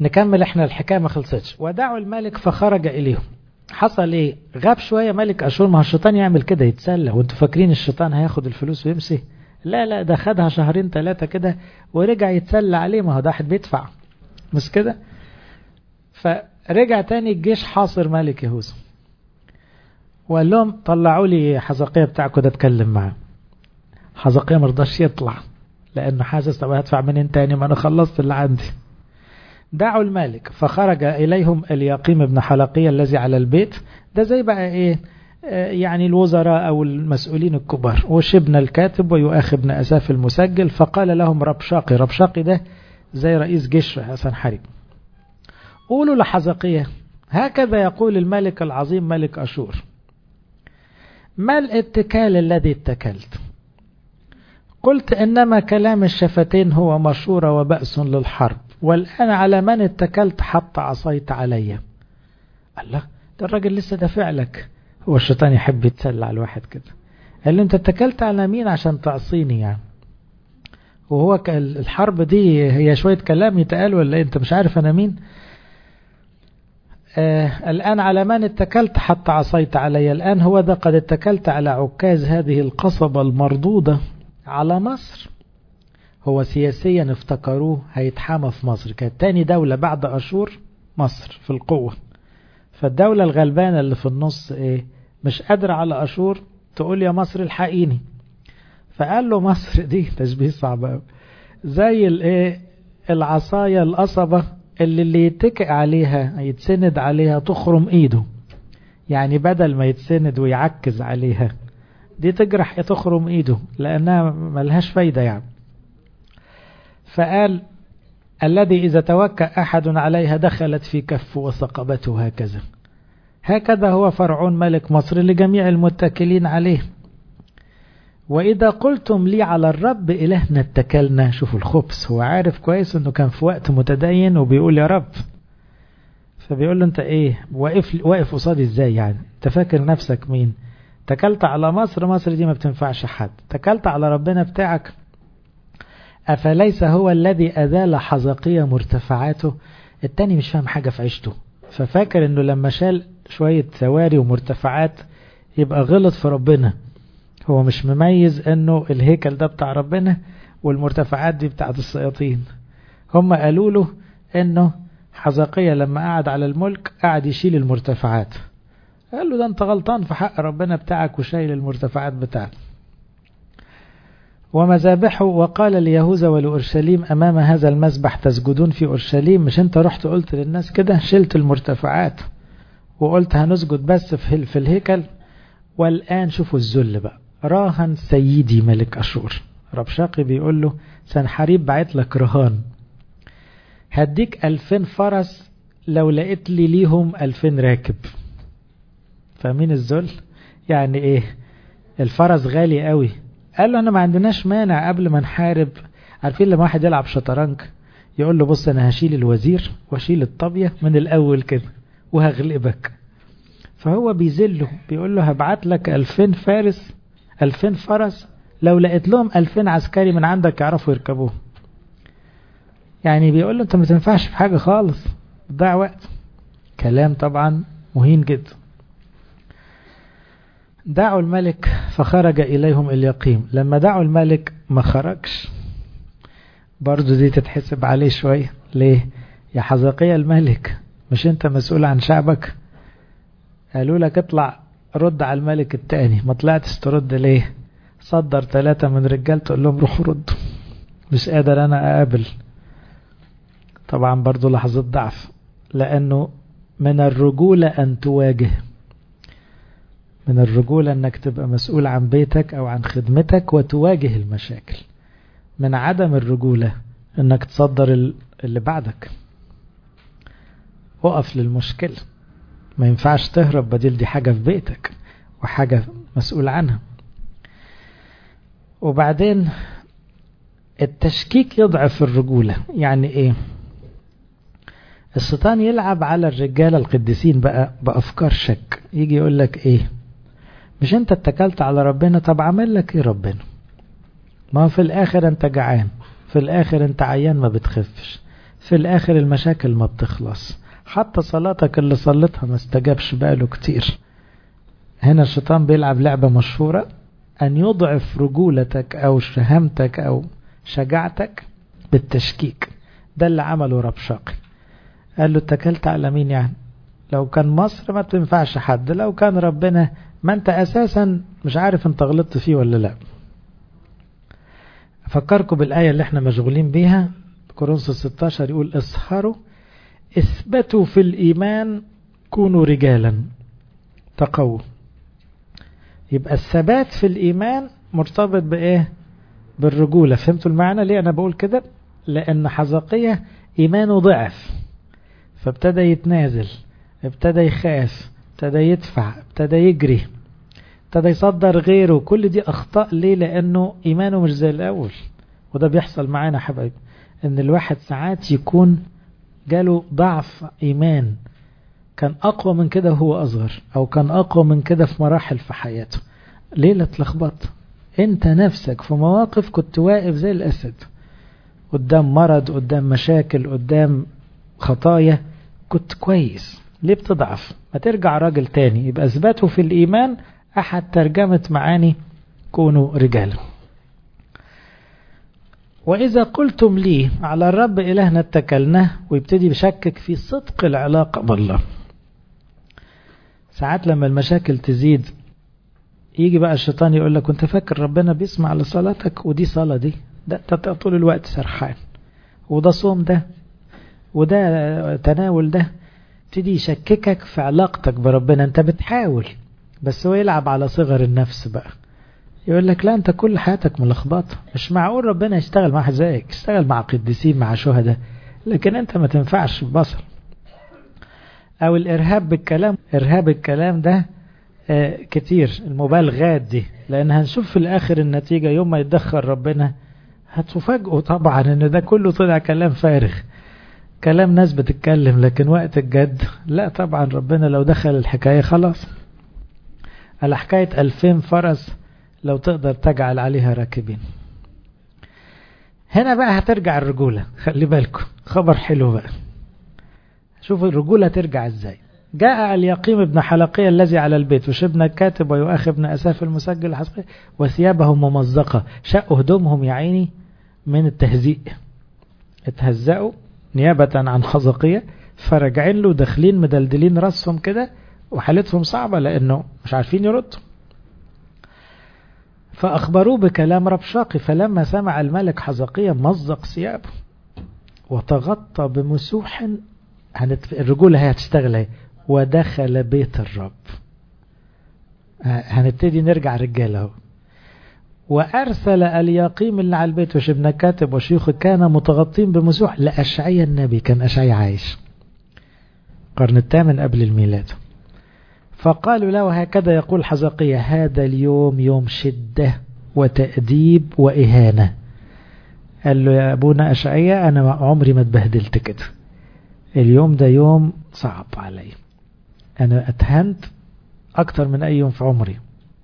نكمل احنا الحكاية ما خلصتش ودعوا الملك فخرج إليهم حصل ايه غاب شوية ملك أشور ما هو الشيطان يعمل كده يتسلى وانتوا فاكرين الشيطان هياخد الفلوس ويمشي لا لا ده خدها شهرين ثلاثة كده ورجع يتسلى عليه ما هو ده واحد بيدفع مش كده فرجع تاني الجيش حاصر ملك يهوذا وقال لهم طلعوا لي حزقية بتاعكم ده اتكلم معاه حزقية مرضاش يطلع لانه حاسس طب هدفع منين تاني ما انا خلصت اللي عندي دعوا الملك فخرج اليهم اليقيم بن حلقية الذي على البيت ده زي بقى ايه يعني الوزراء او المسؤولين الكبار وشبنا الكاتب ويؤاخي بن اساف المسجل فقال لهم ربشاقي ربشاقي ده زي رئيس جيش حسن حريب قولوا لحزقية هكذا يقول الملك العظيم ملك أشور ما الاتكال الذي اتكلت قلت إنما كلام الشفتين هو مشورة وبأس للحرب والآن على من اتكلت حتى عصيت علي الله ده الراجل لسه دافع لك هو الشيطان يحب يتسلى على الواحد كده قال له انت اتكلت على مين عشان تعصيني يعني وهو الحرب دي هي شوية كلام يتقال ولا انت مش عارف انا مين آه الآن على من اتكلت حتى عصيت علي الآن هو ده قد اتكلت على عكاز هذه القصبة المردودة على مصر هو سياسيا افتكروه هيتحامى في مصر كانت تاني دولة بعد أشور مصر في القوة فالدولة الغلبانة اللي في النص ايه مش قادرة على أشور تقول يا مصر الحقيني فقال له مصر دي تشبيه صعب قوي زي الايه العصاية القصبة اللي اللي يتكئ عليها يتسند عليها تخرم ايده يعني بدل ما يتسند ويعكز عليها دي تجرح تخرم ايده لانها ملهاش فايدة يعني فقال الذي إذا توكأ أحد عليها دخلت في كف وثقبته هكذا هكذا هو فرعون ملك مصر لجميع المتكلين عليه وإذا قلتم لي على الرب إلهنا اتكلنا شوفوا الخبث هو عارف كويس أنه كان في وقت متدين وبيقول يا رب فبيقول له أنت إيه واقف واقف قصادي إزاي يعني أنت فاكر نفسك مين تكلت على مصر مصر دي ما بتنفعش حد تكلت على ربنا بتاعك أفليس هو الذي أزال حزقية مرتفعاته التاني مش فاهم حاجة في عيشته ففاكر أنه لما شال شوية سواري ومرتفعات يبقى غلط في ربنا هو مش مميز أنه الهيكل ده بتاع ربنا والمرتفعات دي بتاعت الشياطين هم قالوا له أنه حزقية لما قعد على الملك قعد يشيل المرتفعات قال له ده انت غلطان في حق ربنا بتاعك وشايل المرتفعات بتاعك ومذابحه وقال ليهوذا ولأورشليم أمام هذا المذبح تسجدون في أورشليم مش أنت رحت قلت للناس كده شلت المرتفعات وقلت هنسجد بس في, في الهيكل والآن شوفوا الذل بقى راهن سيدي ملك أشور ربشاقي بيقول له سنحريب بعت لك رهان هديك ألفين فرس لو لقيت لي ليهم ألفين راكب فاهمين الذل يعني ايه الفرس غالي قوي قال له انا ما عندناش مانع قبل ما نحارب عارفين لما واحد يلعب شطرنج يقول له بص انا هشيل الوزير واشيل الطابية من الاول كده وهغلبك فهو بيذله بيقول له هبعت لك الفين فارس الفين فرس لو لقيت لهم الفين عسكري من عندك يعرفوا يركبوه يعني بيقول له انت ما تنفعش في حاجة خالص ضيع وقت كلام طبعا مهين جدا دعوا الملك فخرج إليهم اليقيم لما دعوا الملك ما خرجش برضو دي تتحسب عليه شوية ليه يا حزقية الملك مش انت مسؤول عن شعبك قالوا لك اطلع رد على الملك التاني ما طلعتش ترد ليه صدر ثلاثة من رجال تقول لهم روحوا ردوا مش قادر انا اقابل طبعا برضو لحظة ضعف لانه من الرجولة ان تواجه من الرجولة انك تبقى مسؤول عن بيتك او عن خدمتك وتواجه المشاكل من عدم الرجولة انك تصدر اللي بعدك وقف للمشكلة ما ينفعش تهرب بدل دي حاجة في بيتك وحاجة مسؤول عنها وبعدين التشكيك يضعف الرجولة يعني ايه الشيطان يلعب على الرجال القديسين بقى بأفكار شك يجي يقول لك ايه مش انت اتكلت على ربنا طب عمل لك ايه ربنا ما في الاخر انت جعان في الاخر انت عيان ما بتخفش في الآخر المشاكل ما بتخلص حتى صلاتك اللي صلتها ما استجابش بقاله كتير هنا الشيطان بيلعب لعبة مشهورة أن يضعف رجولتك أو شهامتك أو شجاعتك بالتشكيك ده اللي عمله ربشاقي قال له اتكلت على مين يعني لو كان مصر ما تنفعش حد لو كان ربنا ما انت اساسا مش عارف انت غلطت فيه ولا لا افكركم بالايه اللي احنا مشغولين بيها كورنثوس 16 يقول اسهروا اثبتوا في الايمان كونوا رجالا تقووا يبقى الثبات في الايمان مرتبط بايه بالرجوله فهمتوا المعنى ليه انا بقول كده لان حزقيه ايمانه ضعف فابتدى يتنازل ابتدى يخاف ابتدى يدفع ابتدى يجري ابتدى يصدر غيره كل دي اخطاء ليه لانه ايمانه مش زي الاول وده بيحصل معانا حبايبي ان الواحد ساعات يكون جاله ضعف ايمان كان اقوى من كده وهو اصغر او كان اقوى من كده في مراحل في حياته ليه اتلخبطت انت نفسك في مواقف كنت واقف زي الاسد قدام مرض قدام مشاكل قدام خطايا كنت كويس ليه بتضعف ما ترجع راجل تاني يبقى اثباته في الايمان احد ترجمة معاني كونوا رجالا وإذا قلتم لي على الرب إلهنا اتكلنا ويبتدي بشكك في صدق العلاقة بالله ساعات لما المشاكل تزيد يجي بقى الشيطان يقول لك كنت فاكر ربنا بيسمع لصلاتك ودي صلاة دي ده طول الوقت سرحان وده صوم ده وده تناول ده يبتدي يشككك في علاقتك بربنا انت بتحاول بس هو يلعب على صغر النفس بقى يقول لك لا انت كل حياتك ملخبطه مش معقول ربنا يشتغل مع زيك يشتغل مع قديسين مع شهداء لكن انت ما تنفعش ببصر او الارهاب بالكلام ارهاب الكلام ده آه كتير المبالغات دي لان هنشوف في الاخر النتيجه يوم ما يتدخل ربنا هتفاجئوا طبعا ان ده كله طلع كلام فارغ كلام ناس بتتكلم لكن وقت الجد لا طبعا ربنا لو دخل الحكايه خلاص على حكايه 2000 فرس لو تقدر تجعل عليها راكبين هنا بقى هترجع الرجولة خلي بالكم خبر حلو بقى شوفوا الرجولة ترجع ازاي جاء اليقيم ابن حلقية الذي على البيت وشبنا الكاتب ويؤخي ابن أساف المسجل الحسقي وثيابهم ممزقة شقوا هدومهم يا عيني من التهزيء اتهزقوا نيابة عن حزقية فرجعين له داخلين مدلدلين راسهم كده وحالتهم صعبة لأنه مش عارفين يردوا فأخبروه بكلام ربشاقي فلما سمع الملك حزقية مزق ثيابه وتغطى بمسوح هنت... الرجولة هي هتشتغل اهي ودخل بيت الرب هنبتدي نرجع رجاله اهو وأرسل اليقيم اللي على البيت وشبنا كاتب وشيوخه كان متغطين بمسوح لأشعيا النبي كان أشعيا عايش القرن الثامن قبل الميلاد فقالوا له هكذا يقول حزقية هذا اليوم يوم شدة وتأديب وإهانة قال له يا أبونا أشعية أنا عمري ما اتبهدلت كده اليوم ده يوم صعب علي أنا أتهنت أكتر من أي يوم في عمري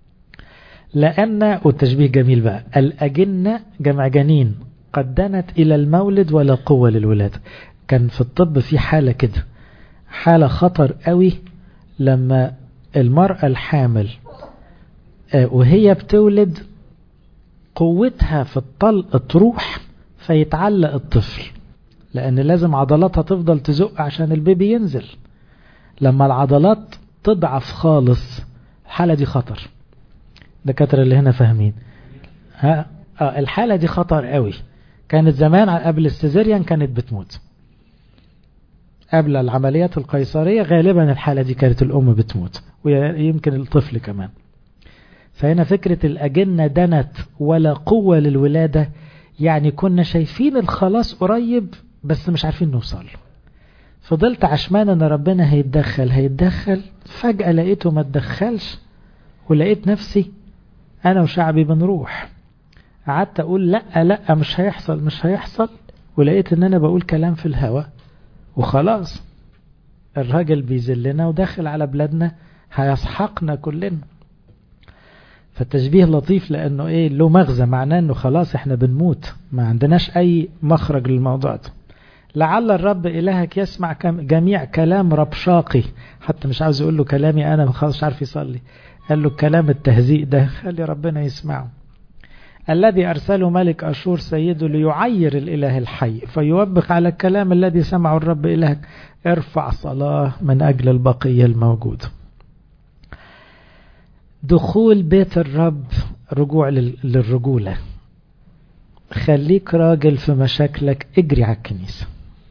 لأن والتشبيه جميل بقى الأجنة جمع جنين قد دنت إلى المولد ولا قوة للولادة كان في الطب في حالة كده حالة خطر قوي لما المرأة الحامل وهي بتولد قوتها في الطلق تروح فيتعلق الطفل لأن لازم عضلاتها تفضل تزق عشان البيبي ينزل لما العضلات تضعف خالص الحالة دي خطر دكاترة اللي هنا فاهمين ها آه الحالة دي خطر قوي كانت زمان قبل السيزيريان كانت بتموت قبل العمليات القيصرية غالبا الحالة دي كانت الأم بتموت ويمكن الطفل كمان فهنا فكرة الأجنة دنت ولا قوة للولادة يعني كنا شايفين الخلاص قريب بس مش عارفين نوصل فضلت عشمان ان ربنا هيتدخل هيتدخل فجأة لقيته ما تدخلش ولقيت نفسي انا وشعبي بنروح قعدت اقول لا لا مش هيحصل مش هيحصل ولقيت ان انا بقول كلام في الهوا وخلاص الراجل بيذلنا وداخل على بلادنا هيسحقنا كلنا فالتشبيه لطيف لانه ايه له مغزى معناه انه خلاص احنا بنموت ما عندناش اي مخرج للموضوع ده لعل الرب إلهك يسمع جميع كلام ربشاقي حتى مش عاوز يقول له كلامي أنا خلاص مش عارف يصلي قال له كلام التهزيء ده خلي ربنا يسمعه الذي أرسله ملك أشور سيده ليعير الإله الحي فيوبخ على الكلام الذي سمعه الرب إلهك ارفع صلاة من أجل البقية الموجود دخول بيت الرب رجوع للرجولة خليك راجل في مشاكلك اجري على الكنيسة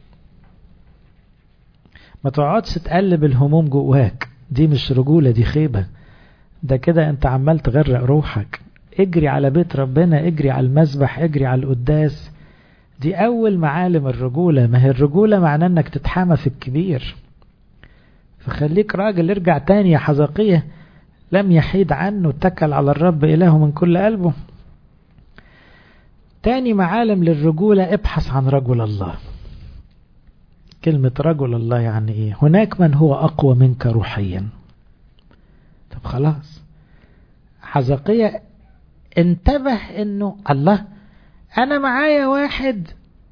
ما تقعدش تقلب الهموم جواك دي مش رجولة دي خيبة ده كده انت عمال تغرق روحك اجري على بيت ربنا اجري على المسبح اجري على القداس دي اول معالم الرجولة ما هي الرجولة معناه انك تتحامى في الكبير فخليك راجل ارجع تاني يا حزقية لم يحيد عنه اتكل على الرب إلهه من كل قلبه تاني معالم للرجولة ابحث عن رجل الله كلمة رجل الله يعني ايه هناك من هو أقوى منك روحيا طب خلاص حزقية انتبه انه الله انا معايا واحد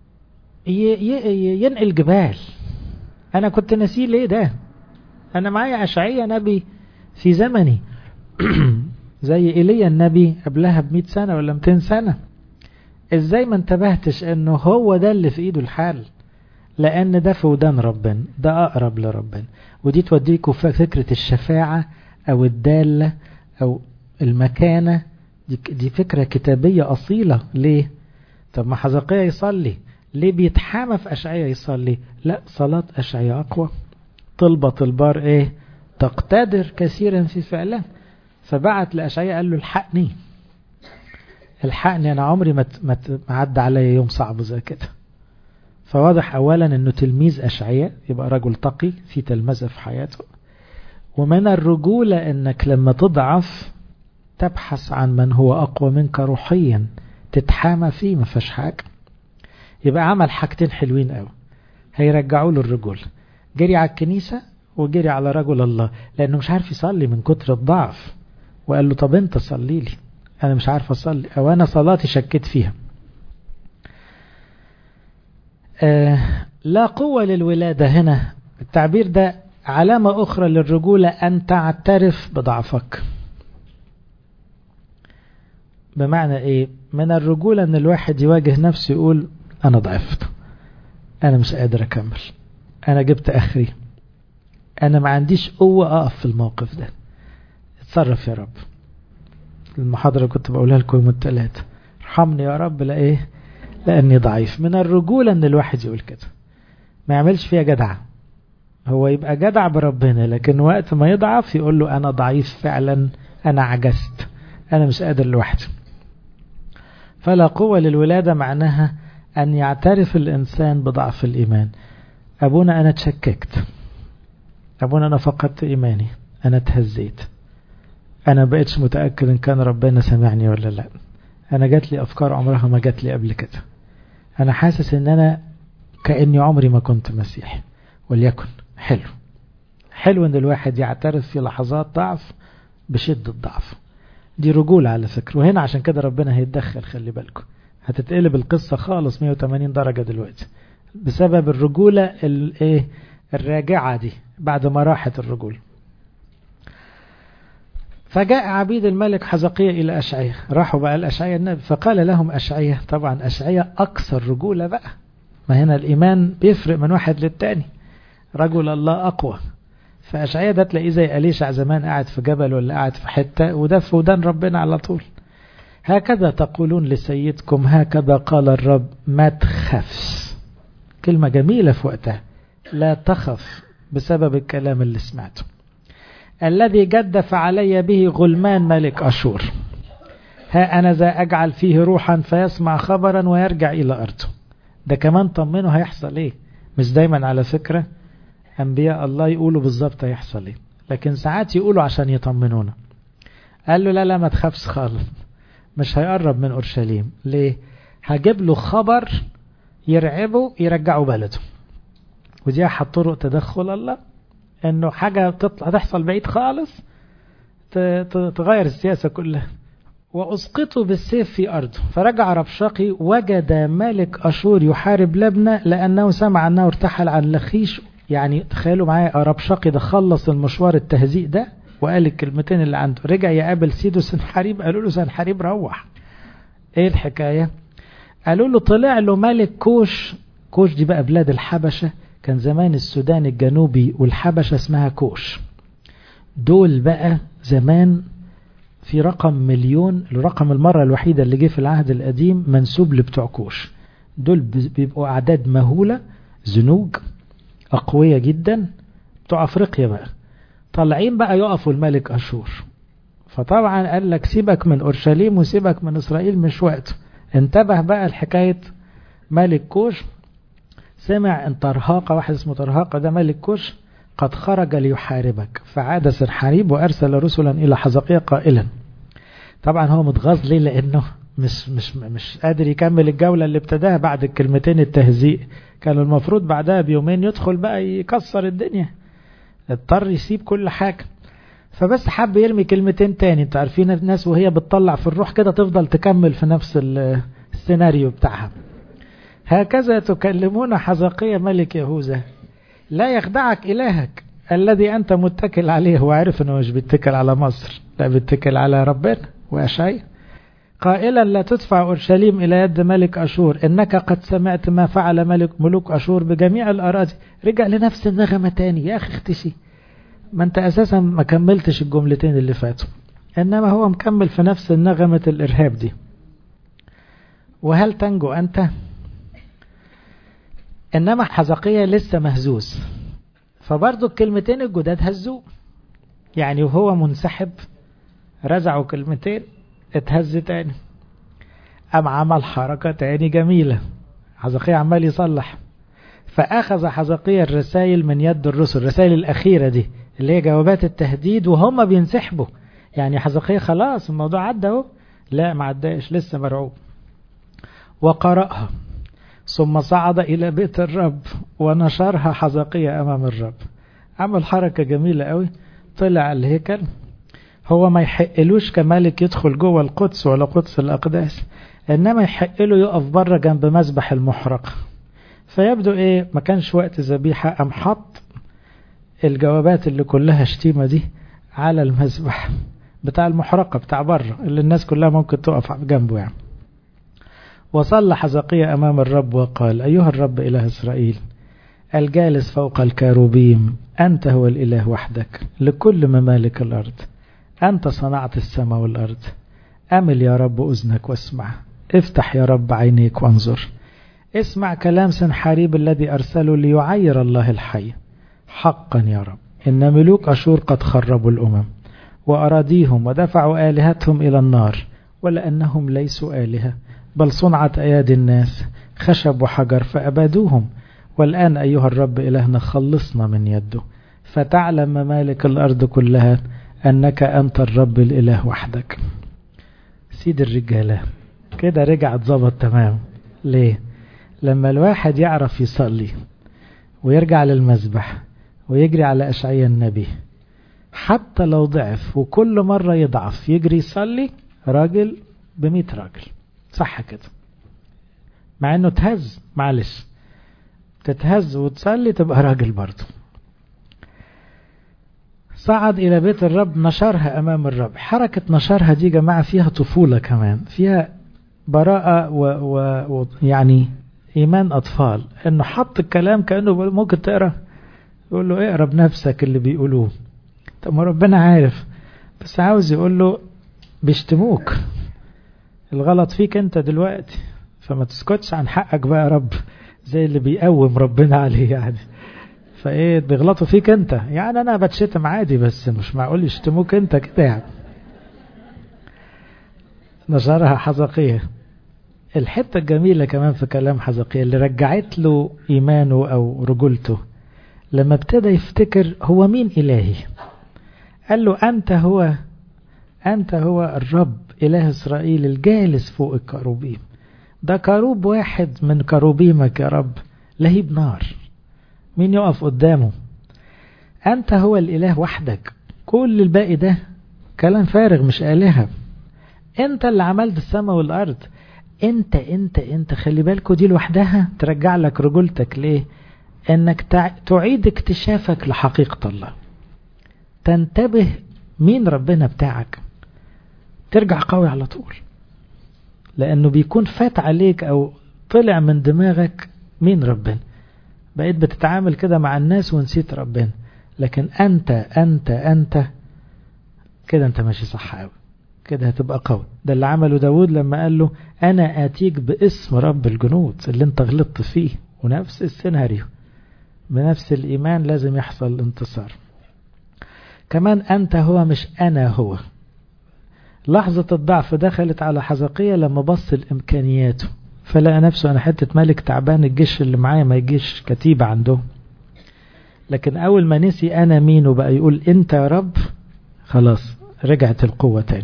ينقل جبال انا كنت نسيه ليه ده انا معايا اشعية نبي في زمني زي ايليا النبي قبلها بمئة سنة ولا 200 سنة ازاي ما انتبهتش انه هو ده اللي في ايده الحال لان ده في ودان ربنا ده اقرب لربنا ودي توديكوا في فكرة الشفاعة او الدالة او المكانة دي, دي فكرة كتابية اصيلة ليه طب ما حزقية يصلي ليه بيتحامى في اشعية يصلي لا صلاة اشعية اقوى طلبة البار ايه تقتدر كثيرا في فعله فبعت لأشعياء قال له الحقني الحقني أنا عمري ما عدى عليا يوم صعب زي كده فواضح أولا أنه تلميذ أشعياء يبقى رجل تقي في تلمذة في حياته ومن الرجولة أنك لما تضعف تبحث عن من هو أقوى منك روحيا تتحامى فيه ما فيش حاجة يبقى عمل حاجتين حلوين قوي هيرجعوا له الرجولة جري على الكنيسة وجري على رجل الله لأنه مش عارف يصلي من كتر الضعف وقال له طب انت صلي لي أنا مش عارف أصلي أو أنا صلاتي شكيت فيها آه لا قوة للولادة هنا التعبير ده علامة أخرى للرجولة أن تعترف بضعفك بمعنى إيه من الرجولة أن الواحد يواجه نفسه يقول أنا ضعفت أنا مش قادر أكمل أنا جبت آخري أنا ما عنديش قوة أقف في الموقف ده اتصرف يا رب المحاضرة كنت بقولها لكم يوم الثلاثة ارحمني يا رب لإيه لأني ضعيف من الرجولة أن الواحد يقول كده ما يعملش فيها جدع هو يبقى جدع بربنا لكن وقت ما يضعف يقول له أنا ضعيف فعلا أنا عجزت أنا مش قادر لوحدي فلا قوة للولادة معناها أن يعترف الإنسان بضعف الإيمان أبونا أنا تشككت أبونا أنا فقدت إيماني أنا تهزيت أنا بقيتش متأكد إن كان ربنا سمعني ولا لا أنا جات لي أفكار عمرها ما جات لي قبل كده أنا حاسس إن أنا كأني عمري ما كنت مسيحي وليكن حلو حلو إن الواحد يعترف في لحظات ضعف بشدة ضعف دي رجولة على فكرة وهنا عشان كده ربنا هيتدخل خلي بالكم هتتقلب القصة خالص 180 درجة دلوقتي بسبب الرجولة الايه الراجعة دي بعد ما راحت الرجولة فجاء عبيد الملك حزقية إلى أشعية راحوا بقى الأشعية النبي فقال لهم أشعية طبعا أشعية أكثر رجولة بقى ما هنا الإيمان بيفرق من واحد للتاني رجل الله أقوى فأشعية ده تلاقيه زي أليشع زمان قاعد في جبل ولا قاعد في حتة وده في ودان ربنا على طول هكذا تقولون لسيدكم هكذا قال الرب ما تخافش كلمة جميلة في وقتها لا تخف بسبب الكلام اللي سمعته الذي جدف علي به غلمان ملك أشور ها أنا ذا أجعل فيه روحا فيسمع خبرا ويرجع إلى أرضه ده كمان طمنه هيحصل إيه مش دايما على فكرة أنبياء الله يقولوا بالظبط هيحصل إيه لكن ساعات يقولوا عشان يطمنونا قال له لا لا ما تخافش خالص مش هيقرب من أورشليم ليه هجيب له خبر يرعبه يرجعه بلده ودي أحد طرق تدخل الله انه حاجة تطلع تحصل بعيد خالص تغير السياسة كلها وأسقطوا بالسيف في أرضه فرجع ربشاقي وجد ملك أشور يحارب لبنى لأنه سمع أنه ارتحل عن لخيش يعني تخيلوا معايا ربشاقي ده خلص المشوار التهزيء ده وقال الكلمتين اللي عنده رجع يقابل سيدو سنحاريب قالوا له سنحاريب روح ايه الحكاية قالوا له طلع له ملك كوش كوش دي بقى بلاد الحبشة كان زمان السودان الجنوبي والحبشة اسمها كوش دول بقى زمان في رقم مليون الرقم المرة الوحيدة اللي جه في العهد القديم منسوب لبتوع كوش دول بيبقوا أعداد مهولة زنوج أقوياء جدا بتوع أفريقيا بقى طالعين بقى يقفوا الملك أشور فطبعا قال لك سيبك من أورشليم وسيبك من إسرائيل مش وقته انتبه بقى لحكاية ملك كوش سمع ان طرهاقة واحد اسمه طرهاقة ده ملك كوش قد خرج ليحاربك فعاد سرحاريب وأرسل رسلا إلى حزقية قائلا طبعا هو متغاظ ليه لأنه مش, مش, مش قادر يكمل الجولة اللي ابتداها بعد الكلمتين التهزيء كان المفروض بعدها بيومين يدخل بقى يكسر الدنيا اضطر يسيب كل حاجة فبس حب يرمي كلمتين تاني انت عارفين الناس وهي بتطلع في الروح كده تفضل تكمل في نفس السيناريو بتاعها هكذا تكلمون حزقية ملك يهوذا لا يخدعك إلهك الذي أنت متكل عليه هو عارف أنه مش بيتكل على مصر لا بيتكل على ربنا وأشعي قائلا لا تدفع أورشليم إلى يد ملك أشور إنك قد سمعت ما فعل ملك ملوك أشور بجميع الأراضي رجع لنفس النغمة تاني يا أخي اختشي ما أنت أساسا ما كملتش الجملتين اللي فاتوا إنما هو مكمل في نفس النغمة الإرهاب دي وهل تنجو أنت إنما حزقية لسه مهزوز فبرضه الكلمتين الجداد هزوه يعني وهو منسحب رزعوا كلمتين اتهز تاني قام عمل حركة تاني جميلة حزقية عمال يصلح فأخذ حزقية الرسائل من يد الرسل الرسائل الأخيرة دي اللي هي جوابات التهديد وهم بينسحبوا يعني حزقية خلاص الموضوع عدى اهو لا ما عداش لسه مرعوب وقرأها ثم صعد إلى بيت الرب ونشرها حزقية أمام الرب عمل حركة جميلة قوي طلع الهيكل هو ما يحقلوش كملك يدخل جوه القدس ولا قدس الأقداس إنما يحق له يقف بره جنب مذبح المحرقة فيبدو إيه ما كانش وقت ذبيحة أم حط الجوابات اللي كلها شتيمة دي على المذبح بتاع المحرقة بتاع بره اللي الناس كلها ممكن تقف جنبه يعني وصلى حزقية أمام الرب وقال أيها الرب إله إسرائيل الجالس فوق الكاروبيم أنت هو الإله وحدك لكل ممالك الأرض أنت صنعت السماء والأرض أمل يا رب أذنك واسمع افتح يا رب عينيك وانظر اسمع كلام سنحاريب الذي أرسله ليعير الله الحي حقا يا رب إن ملوك أشور قد خربوا الأمم وأراضيهم ودفعوا آلهتهم إلى النار ولأنهم ليسوا آلهة بل صنعت أيادي الناس خشب وحجر فأبادوهم والآن أيها الرب إلهنا خلصنا من يده فتعلم ممالك الأرض كلها أنك أنت الرب الإله وحدك سيد الرجالة كده رجع اتظبط تمام ليه لما الواحد يعرف يصلي ويرجع للمذبح ويجري على أشعية النبي حتى لو ضعف وكل مرة يضعف يجري يصلي راجل بمئة راجل صح كده مع انه تهز معلش تتهز وتصلي تبقى راجل برضه صعد إلى بيت الرب نشرها أمام الرب حركة نشرها دي جماعة فيها طفولة كمان فيها براءة ويعني و... إيمان أطفال إنه حط الكلام كأنه ممكن تقرأ يقول له اقرا بنفسك اللي بيقولوه طب ما ربنا عارف بس عاوز يقول له بيشتموك الغلط فيك انت دلوقتي فما تسكتش عن حقك بقى يا رب زي اللي بيقوم ربنا عليه يعني فايه بيغلطوا فيك انت يعني انا بتشتم عادي بس مش معقول يشتموك انت كده يعني نشرها حزقية الحتة الجميلة كمان في كلام حزقية اللي رجعت له إيمانه أو رجولته لما ابتدى يفتكر هو مين إلهي قال له أنت هو أنت هو الرب إله إسرائيل الجالس فوق الكروبيم ده كروب واحد من كروبيمك يا رب لهيب نار مين يقف قدامه أنت هو الإله وحدك كل الباقي ده كلام فارغ مش آلهة انت اللي عملت السماء والارض انت انت انت خلي بالكوا دي لوحدها ترجع لك رجولتك ليه انك تعيد اكتشافك لحقيقة الله تنتبه مين ربنا بتاعك ترجع قوي على طول لانه بيكون فات عليك او طلع من دماغك مين ربنا بقيت بتتعامل كده مع الناس ونسيت ربنا لكن انت انت انت كده انت ماشي صح قوي كده هتبقى قوي ده اللي عمله داود لما قال له انا اتيك باسم رب الجنود اللي انت غلطت فيه ونفس السيناريو بنفس الايمان لازم يحصل الانتصار كمان انت هو مش انا هو لحظة الضعف دخلت على حزقية لما بص لإمكانياته فلقى نفسه أنا حتة ملك تعبان الجيش اللي معايا ما يجيش كتيبة عنده لكن أول ما نسي أنا مين وبقى يقول أنت يا رب خلاص رجعت القوة تاني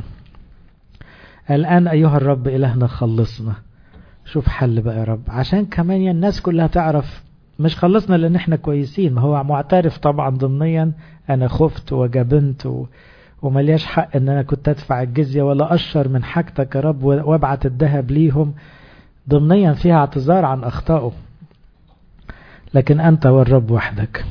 الآن أيها الرب إلهنا خلصنا شوف حل بقى يا رب عشان كمان الناس كلها تعرف مش خلصنا لأن احنا كويسين ما هو معترف طبعا ضمنيا أنا خفت وجبنت و... وملياش حق ان انا كنت ادفع الجزية ولا اشر من حاجتك يا رب وابعت الذهب ليهم ضمنيا فيها اعتذار عن اخطائه لكن انت والرب وحدك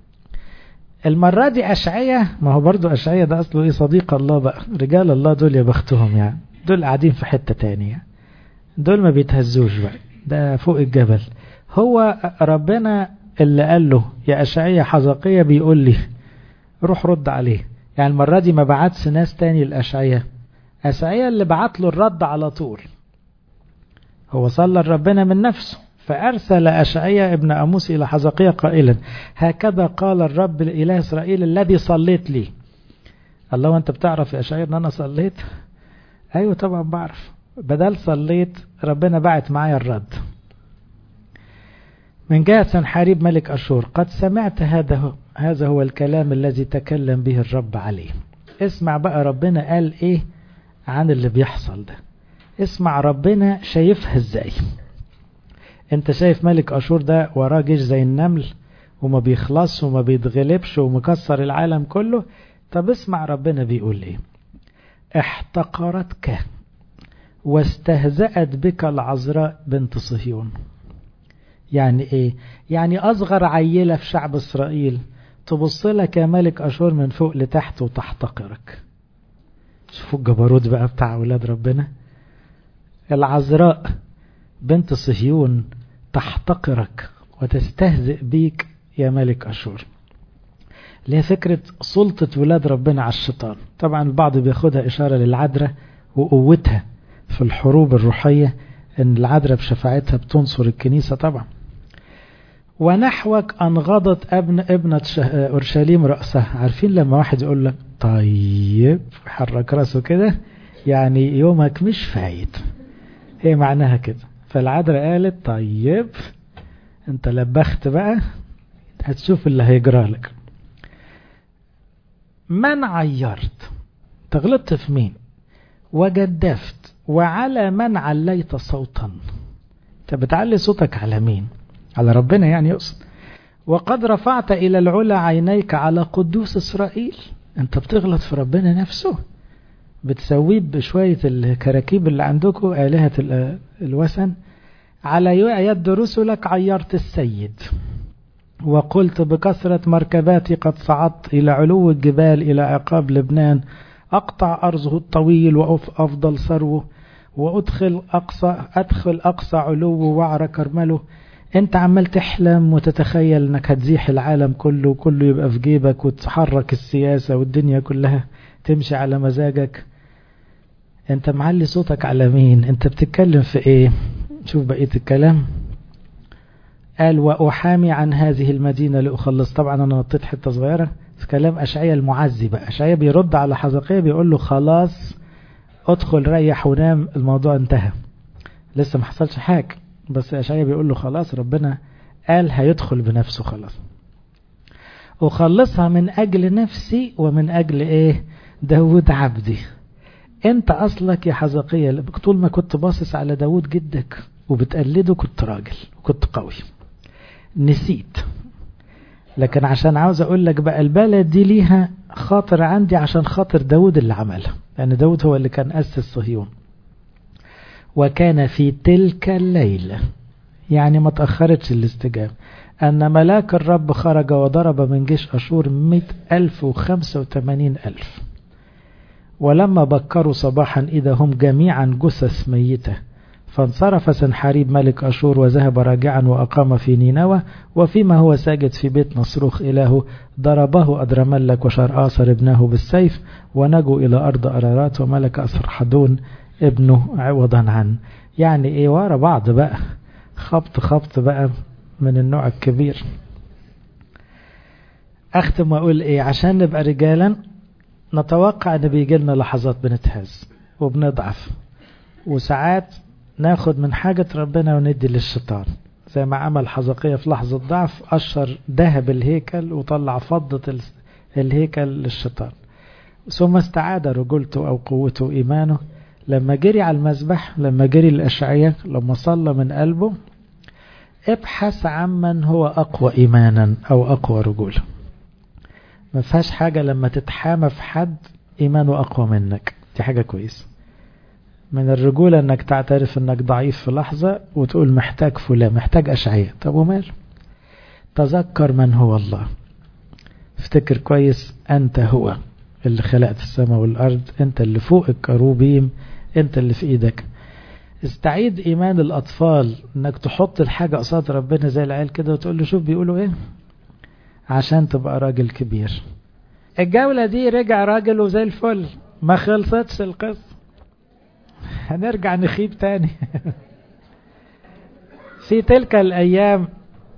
المرة دي أشعية ما هو برضو أشعية ده أصله إيه صديق الله بقى رجال الله دول يا بختهم يعني دول قاعدين في حتة تانية دول ما بيتهزوش بقى ده فوق الجبل هو ربنا اللي قال له يا أشعية حزقية بيقول لي روح رد عليه يعني المرة دي ما بعتش ناس تاني الأشعية أشعية اللي بعت له الرد على طول هو صلى لربنا من نفسه فأرسل أشعية ابن أموس إلى حزقية قائلا هكذا قال الرب الإله إسرائيل الذي صليت لي الله وانت بتعرف يا أشعية ان أنا صليت أيوة طبعا بعرف بدل صليت ربنا بعت معايا الرد من جهة سنحاريب ملك أشور قد سمعت هذا هذا هو الكلام الذي تكلم به الرب عليه اسمع بقى ربنا قال ايه عن اللي بيحصل ده اسمع ربنا شايفها ازاي انت شايف ملك اشور ده وراه جيش زي النمل وما بيخلصش وما بيتغلبش ومكسر العالم كله طب اسمع ربنا بيقول ايه احتقرتك واستهزأت بك العذراء بنت صهيون يعني ايه يعني اصغر عيلة في شعب اسرائيل تبص لك يا ملك اشور من فوق لتحت وتحتقرك شوفوا الجبروت بقى بتاع اولاد ربنا العذراء بنت صهيون تحتقرك وتستهزئ بيك يا ملك أشور اللي هي فكرة سلطة ولاد ربنا على الشيطان طبعا البعض بياخدها إشارة للعذراء وقوتها في الحروب الروحية ان العذراء بشفاعتها بتنصر الكنيسة طبعا ونحوك أنغضت ابن ابنة أورشليم رأسها عارفين لما واحد يقول لك طيب حرك راسه كده يعني يومك مش فايت هي معناها كده فالعذراء قالت طيب انت لبخت بقى هتشوف اللي هيجرى لك من عيرت تغلطت في مين وجدفت وعلى من عليت صوتا انت بتعلي صوتك على مين على ربنا يعني يقصد وقد رفعت الى العلا عينيك على قدوس اسرائيل انت بتغلط في ربنا نفسه بتسويه بشوية الكراكيب اللي عندكم آلهة الوثن على يد رسلك عيرت السيد وقلت بكثرة مركباتي قد صعدت إلى علو الجبال إلى عقاب لبنان أقطع أرضه الطويل وأفضل ثروه وأدخل أقصى أدخل أقصى علو وعر كرمله أنت عمال تحلم وتتخيل أنك هتزيح العالم كله وكله يبقى في جيبك وتحرك السياسة والدنيا كلها تمشي على مزاجك انت معلي صوتك على مين انت بتتكلم في ايه شوف بقية الكلام قال وأحامي عن هذه المدينة لأخلص طبعا أنا نطيت حتة صغيرة في كلام أشعية المعزي بقى أشعية بيرد على حزقية بيقول له خلاص ادخل ريح ونام الموضوع انتهى لسه ما حصلش حاجة بس أشعية بيقول له خلاص ربنا قال هيدخل بنفسه خلاص أخلصها من أجل نفسي ومن أجل إيه داود عبدي أنت أصلك يا حزقية طول ما كنت باصص على داود جدك وبتقلده كنت راجل وكنت قوي نسيت لكن عشان عاوز اقول لك بقى البلد دي ليها خاطر عندي عشان خاطر داود اللي عملها لان داود هو اللي كان اسس صهيون وكان في تلك الليلة يعني ما تأخرتش الاستجابة أن ملاك الرب خرج وضرب من جيش أشور مئة ألف وخمسة وثمانين ألف ولما بكروا صباحا إذا هم جميعا جثث ميتة فانصرف سنحاريب ملك أشور وذهب راجعا وأقام في نينوى وفيما هو ساجد في بيت نصروخ إلهه ضربه أدرملك وشرآصر ابنه بالسيف ونجوا إلى أرض أرارات وملك أسرحدون ابنه عوضا عنه يعني إيه ورا بعض بقى خبط خبط بقى من النوع الكبير أختم وأقول إيه عشان نبقى رجالا نتوقع أن بيجي لنا لحظات بنتهز وبنضعف وساعات ناخد من حاجة ربنا وندي للشيطان زي ما عمل حزقية في لحظة ضعف قشر ذهب الهيكل وطلع فضة الهيكل للشيطان ثم استعاد رجولته أو قوته إيمانه لما جري على المذبح لما جري الأشعية لما صلى من قلبه ابحث عمن هو أقوى إيمانا أو أقوى رجولة ما فيهاش حاجة لما تتحامى في حد إيمانه أقوى منك دي حاجة كويسة من الرجولة انك تعترف انك ضعيف في لحظة وتقول محتاج فلان محتاج اشعية طب وماله تذكر من هو الله افتكر كويس انت هو اللي خلقت السماء والارض انت اللي فوق الكروبيم انت اللي في ايدك استعيد ايمان الاطفال انك تحط الحاجة قصاد ربنا زي العيال كده وتقول له شوف بيقولوا ايه عشان تبقى راجل كبير الجولة دي رجع راجل وزي الفل ما خلصتش القصة هنرجع نخيب تاني في تلك الأيام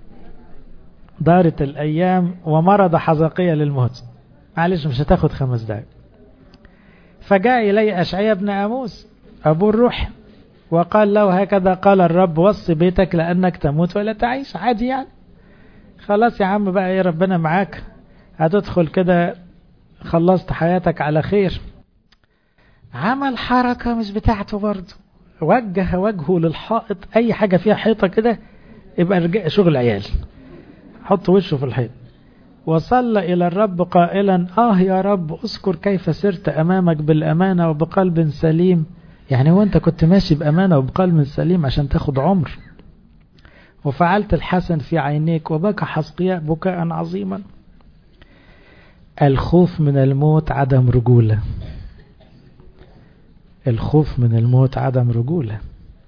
دارت الأيام ومرض حزقية للموت معلش مش هتاخد خمس دقايق فجاء إلي أشعيا بن أموس أبو الروح وقال له هكذا قال الرب وصي بيتك لأنك تموت ولا تعيش عادي يعني خلاص يا عم بقى ايه ربنا معاك هتدخل كده خلصت حياتك على خير عمل حركة مش بتاعته برضه وجه وجهه للحائط أي حاجة فيها حيطة كده يبقى شغل عيال حط وشه في الحيط وصلى إلى الرب قائلا آه يا رب أذكر كيف سرت أمامك بالأمانة وبقلب سليم يعني هو أنت كنت ماشي بأمانة وبقلب سليم عشان تاخد عمر وفعلت الحسن في عينيك وبكى حسقياء بكاء عظيما الخوف من الموت عدم رجوله الخوف من الموت عدم رجولة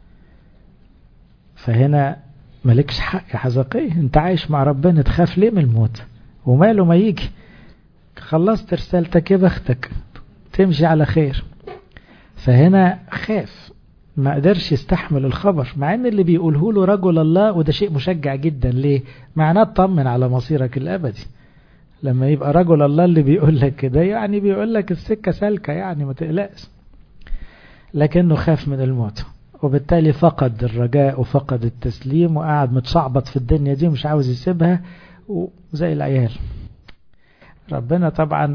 فهنا مالكش حق يا حزقية انت عايش مع ربنا تخاف ليه من الموت وماله ما يجي خلصت رسالتك يا بختك تمشي على خير فهنا خاف ما قدرش يستحمل الخبر مع ان اللي بيقوله له رجل الله وده شيء مشجع جدا ليه معناه اطمن على مصيرك الابدي لما يبقى رجل الله اللي بيقول لك كده يعني بيقول لك السكة سالكة يعني ما تقلقش لكنه خاف من الموت وبالتالي فقد الرجاء وفقد التسليم وقعد متشعبط في الدنيا دي ومش عاوز يسيبها وزي العيال ربنا طبعا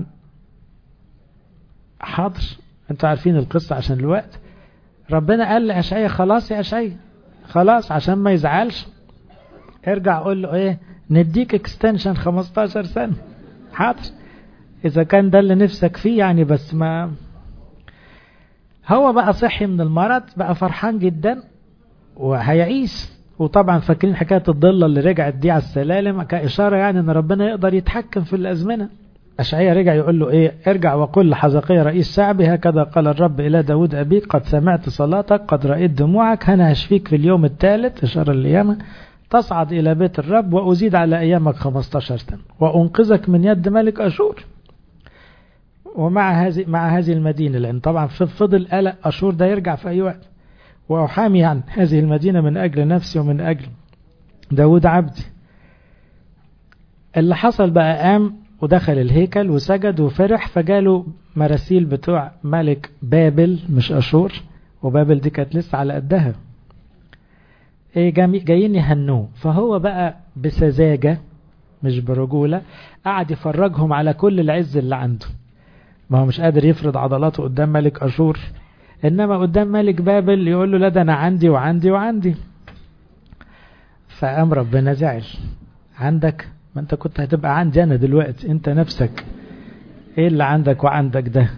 حاضر انتوا عارفين القصة عشان الوقت ربنا قال لأشعية خلاص يا أشعية خلاص عشان ما يزعلش ارجع قول له ايه نديك اكستنشن 15 سنة حاضر اذا كان ده اللي نفسك فيه يعني بس ما هو بقى صحي من المرض بقى فرحان جدا وهيعيش وطبعا فاكرين حكاية الضلة اللي رجعت دي على السلالم كإشارة يعني ان ربنا يقدر يتحكم في الأزمنة أشعية رجع يقول له ايه ارجع وقل لحزقية رئيس شعبي هكذا قال الرب إلى داود أبيك قد سمعت صلاتك قد رأيت دموعك أنا هشفيك في اليوم الثالث إشارة الأيام تصعد إلى بيت الرب وأزيد على أيامك 15 سنة وأنقذك من يد ملك أشور ومع هذه مع هذه المدينة لأن طبعا فضل قلق أشور ده يرجع في أي وقت وأحامي عن هذه المدينة من أجل نفسي ومن أجل داود عبدي اللي حصل بقى قام ودخل الهيكل وسجد وفرح فجاله مراسيل بتوع ملك بابل مش أشور وبابل دي كانت لسه على قدها ايه جايين يهنوه فهو بقى بسذاجة مش برجولة قعد يفرجهم على كل العز اللي عنده ما هو مش قادر يفرض عضلاته قدام ملك أشور إنما قدام ملك بابل يقول له لا ده أنا عندي وعندي وعندي فقام ربنا زعل عندك ما انت كنت هتبقى عندي انا دلوقتي انت نفسك ايه اللي عندك وعندك ده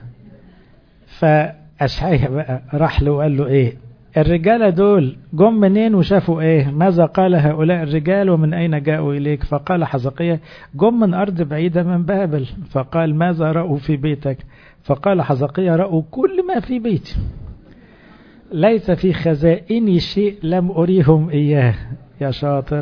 فأشعيا بقى راح له وقال له ايه الرجالة دول جم منين وشافوا ايه ماذا قال هؤلاء الرجال ومن اين جاءوا اليك فقال حزقية جم من ارض بعيدة من بابل فقال ماذا رأوا في بيتك فقال حزقية رأوا كل ما في بيتي ليس في خزائني شيء لم أريهم إياه يا شاطر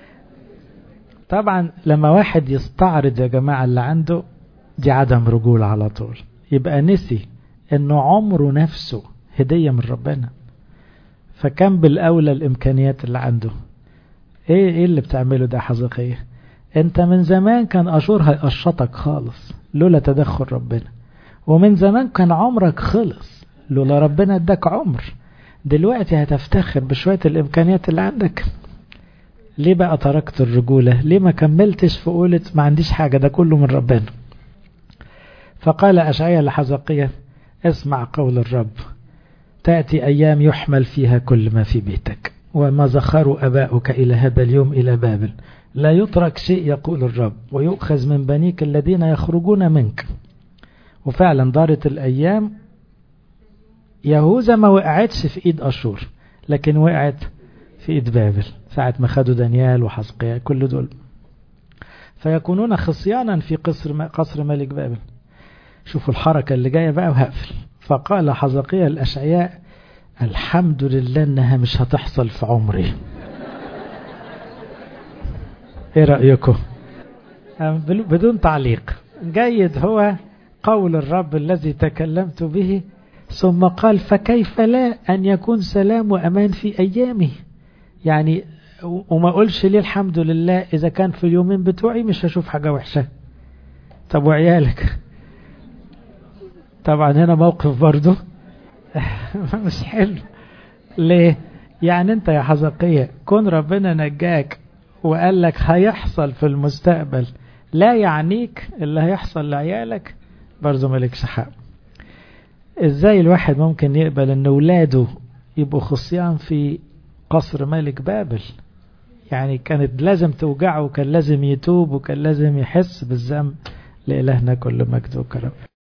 طبعا لما واحد يستعرض يا جماعة اللي عنده دي عدم رجول على طول يبقى نسي انه عمره نفسه هدية من ربنا فكم بالأولى الإمكانيات اللي عنده ايه ايه اللي بتعمله ده حزقية انت من زمان كان أشور هيقشطك خالص لولا تدخل ربنا ومن زمان كان عمرك خلص لولا ربنا اداك عمر دلوقتي هتفتخر بشوية الإمكانيات اللي عندك ليه بقى تركت الرجولة ليه ما كملتش في قولة ما عنديش حاجة ده كله من ربنا فقال أشعيا لحزقية اسمع قول الرب تأتي أيام يحمل فيها كل ما في بيتك وما زخروا أباؤك إلى هذا اليوم إلى بابل لا يترك شيء يقول الرب ويؤخذ من بنيك الذين يخرجون منك وفعلا دارت الأيام يهوذا ما وقعتش في إيد أشور لكن وقعت في إيد بابل ساعة ما خدوا دانيال وحزقيا كل دول فيكونون خصيانا في قصر قصر ملك بابل شوفوا الحركة اللي جاية بقى وهقفل فقال حزقيا الأشعياء الحمد لله انها مش هتحصل في عمري ايه رأيكم بدون تعليق جيد هو قول الرب الذي تكلمت به ثم قال فكيف لا أن يكون سلام وأمان في أيامه يعني وما أقولش ليه الحمد لله إذا كان في اليومين بتوعي مش هشوف حاجة وحشة طب وعيالك طبعا هنا موقف برضه مش حلو ليه يعني انت يا حزقية كون ربنا نجاك وقال لك هيحصل في المستقبل لا يعنيك اللي هيحصل لعيالك برضه مالكش حق ازاي الواحد ممكن يقبل ان ولاده يبقوا خصيان في قصر ملك بابل يعني كانت لازم توجعه وكان لازم يتوب وكان لازم يحس بالذنب لإلهنا كل مجد وكرم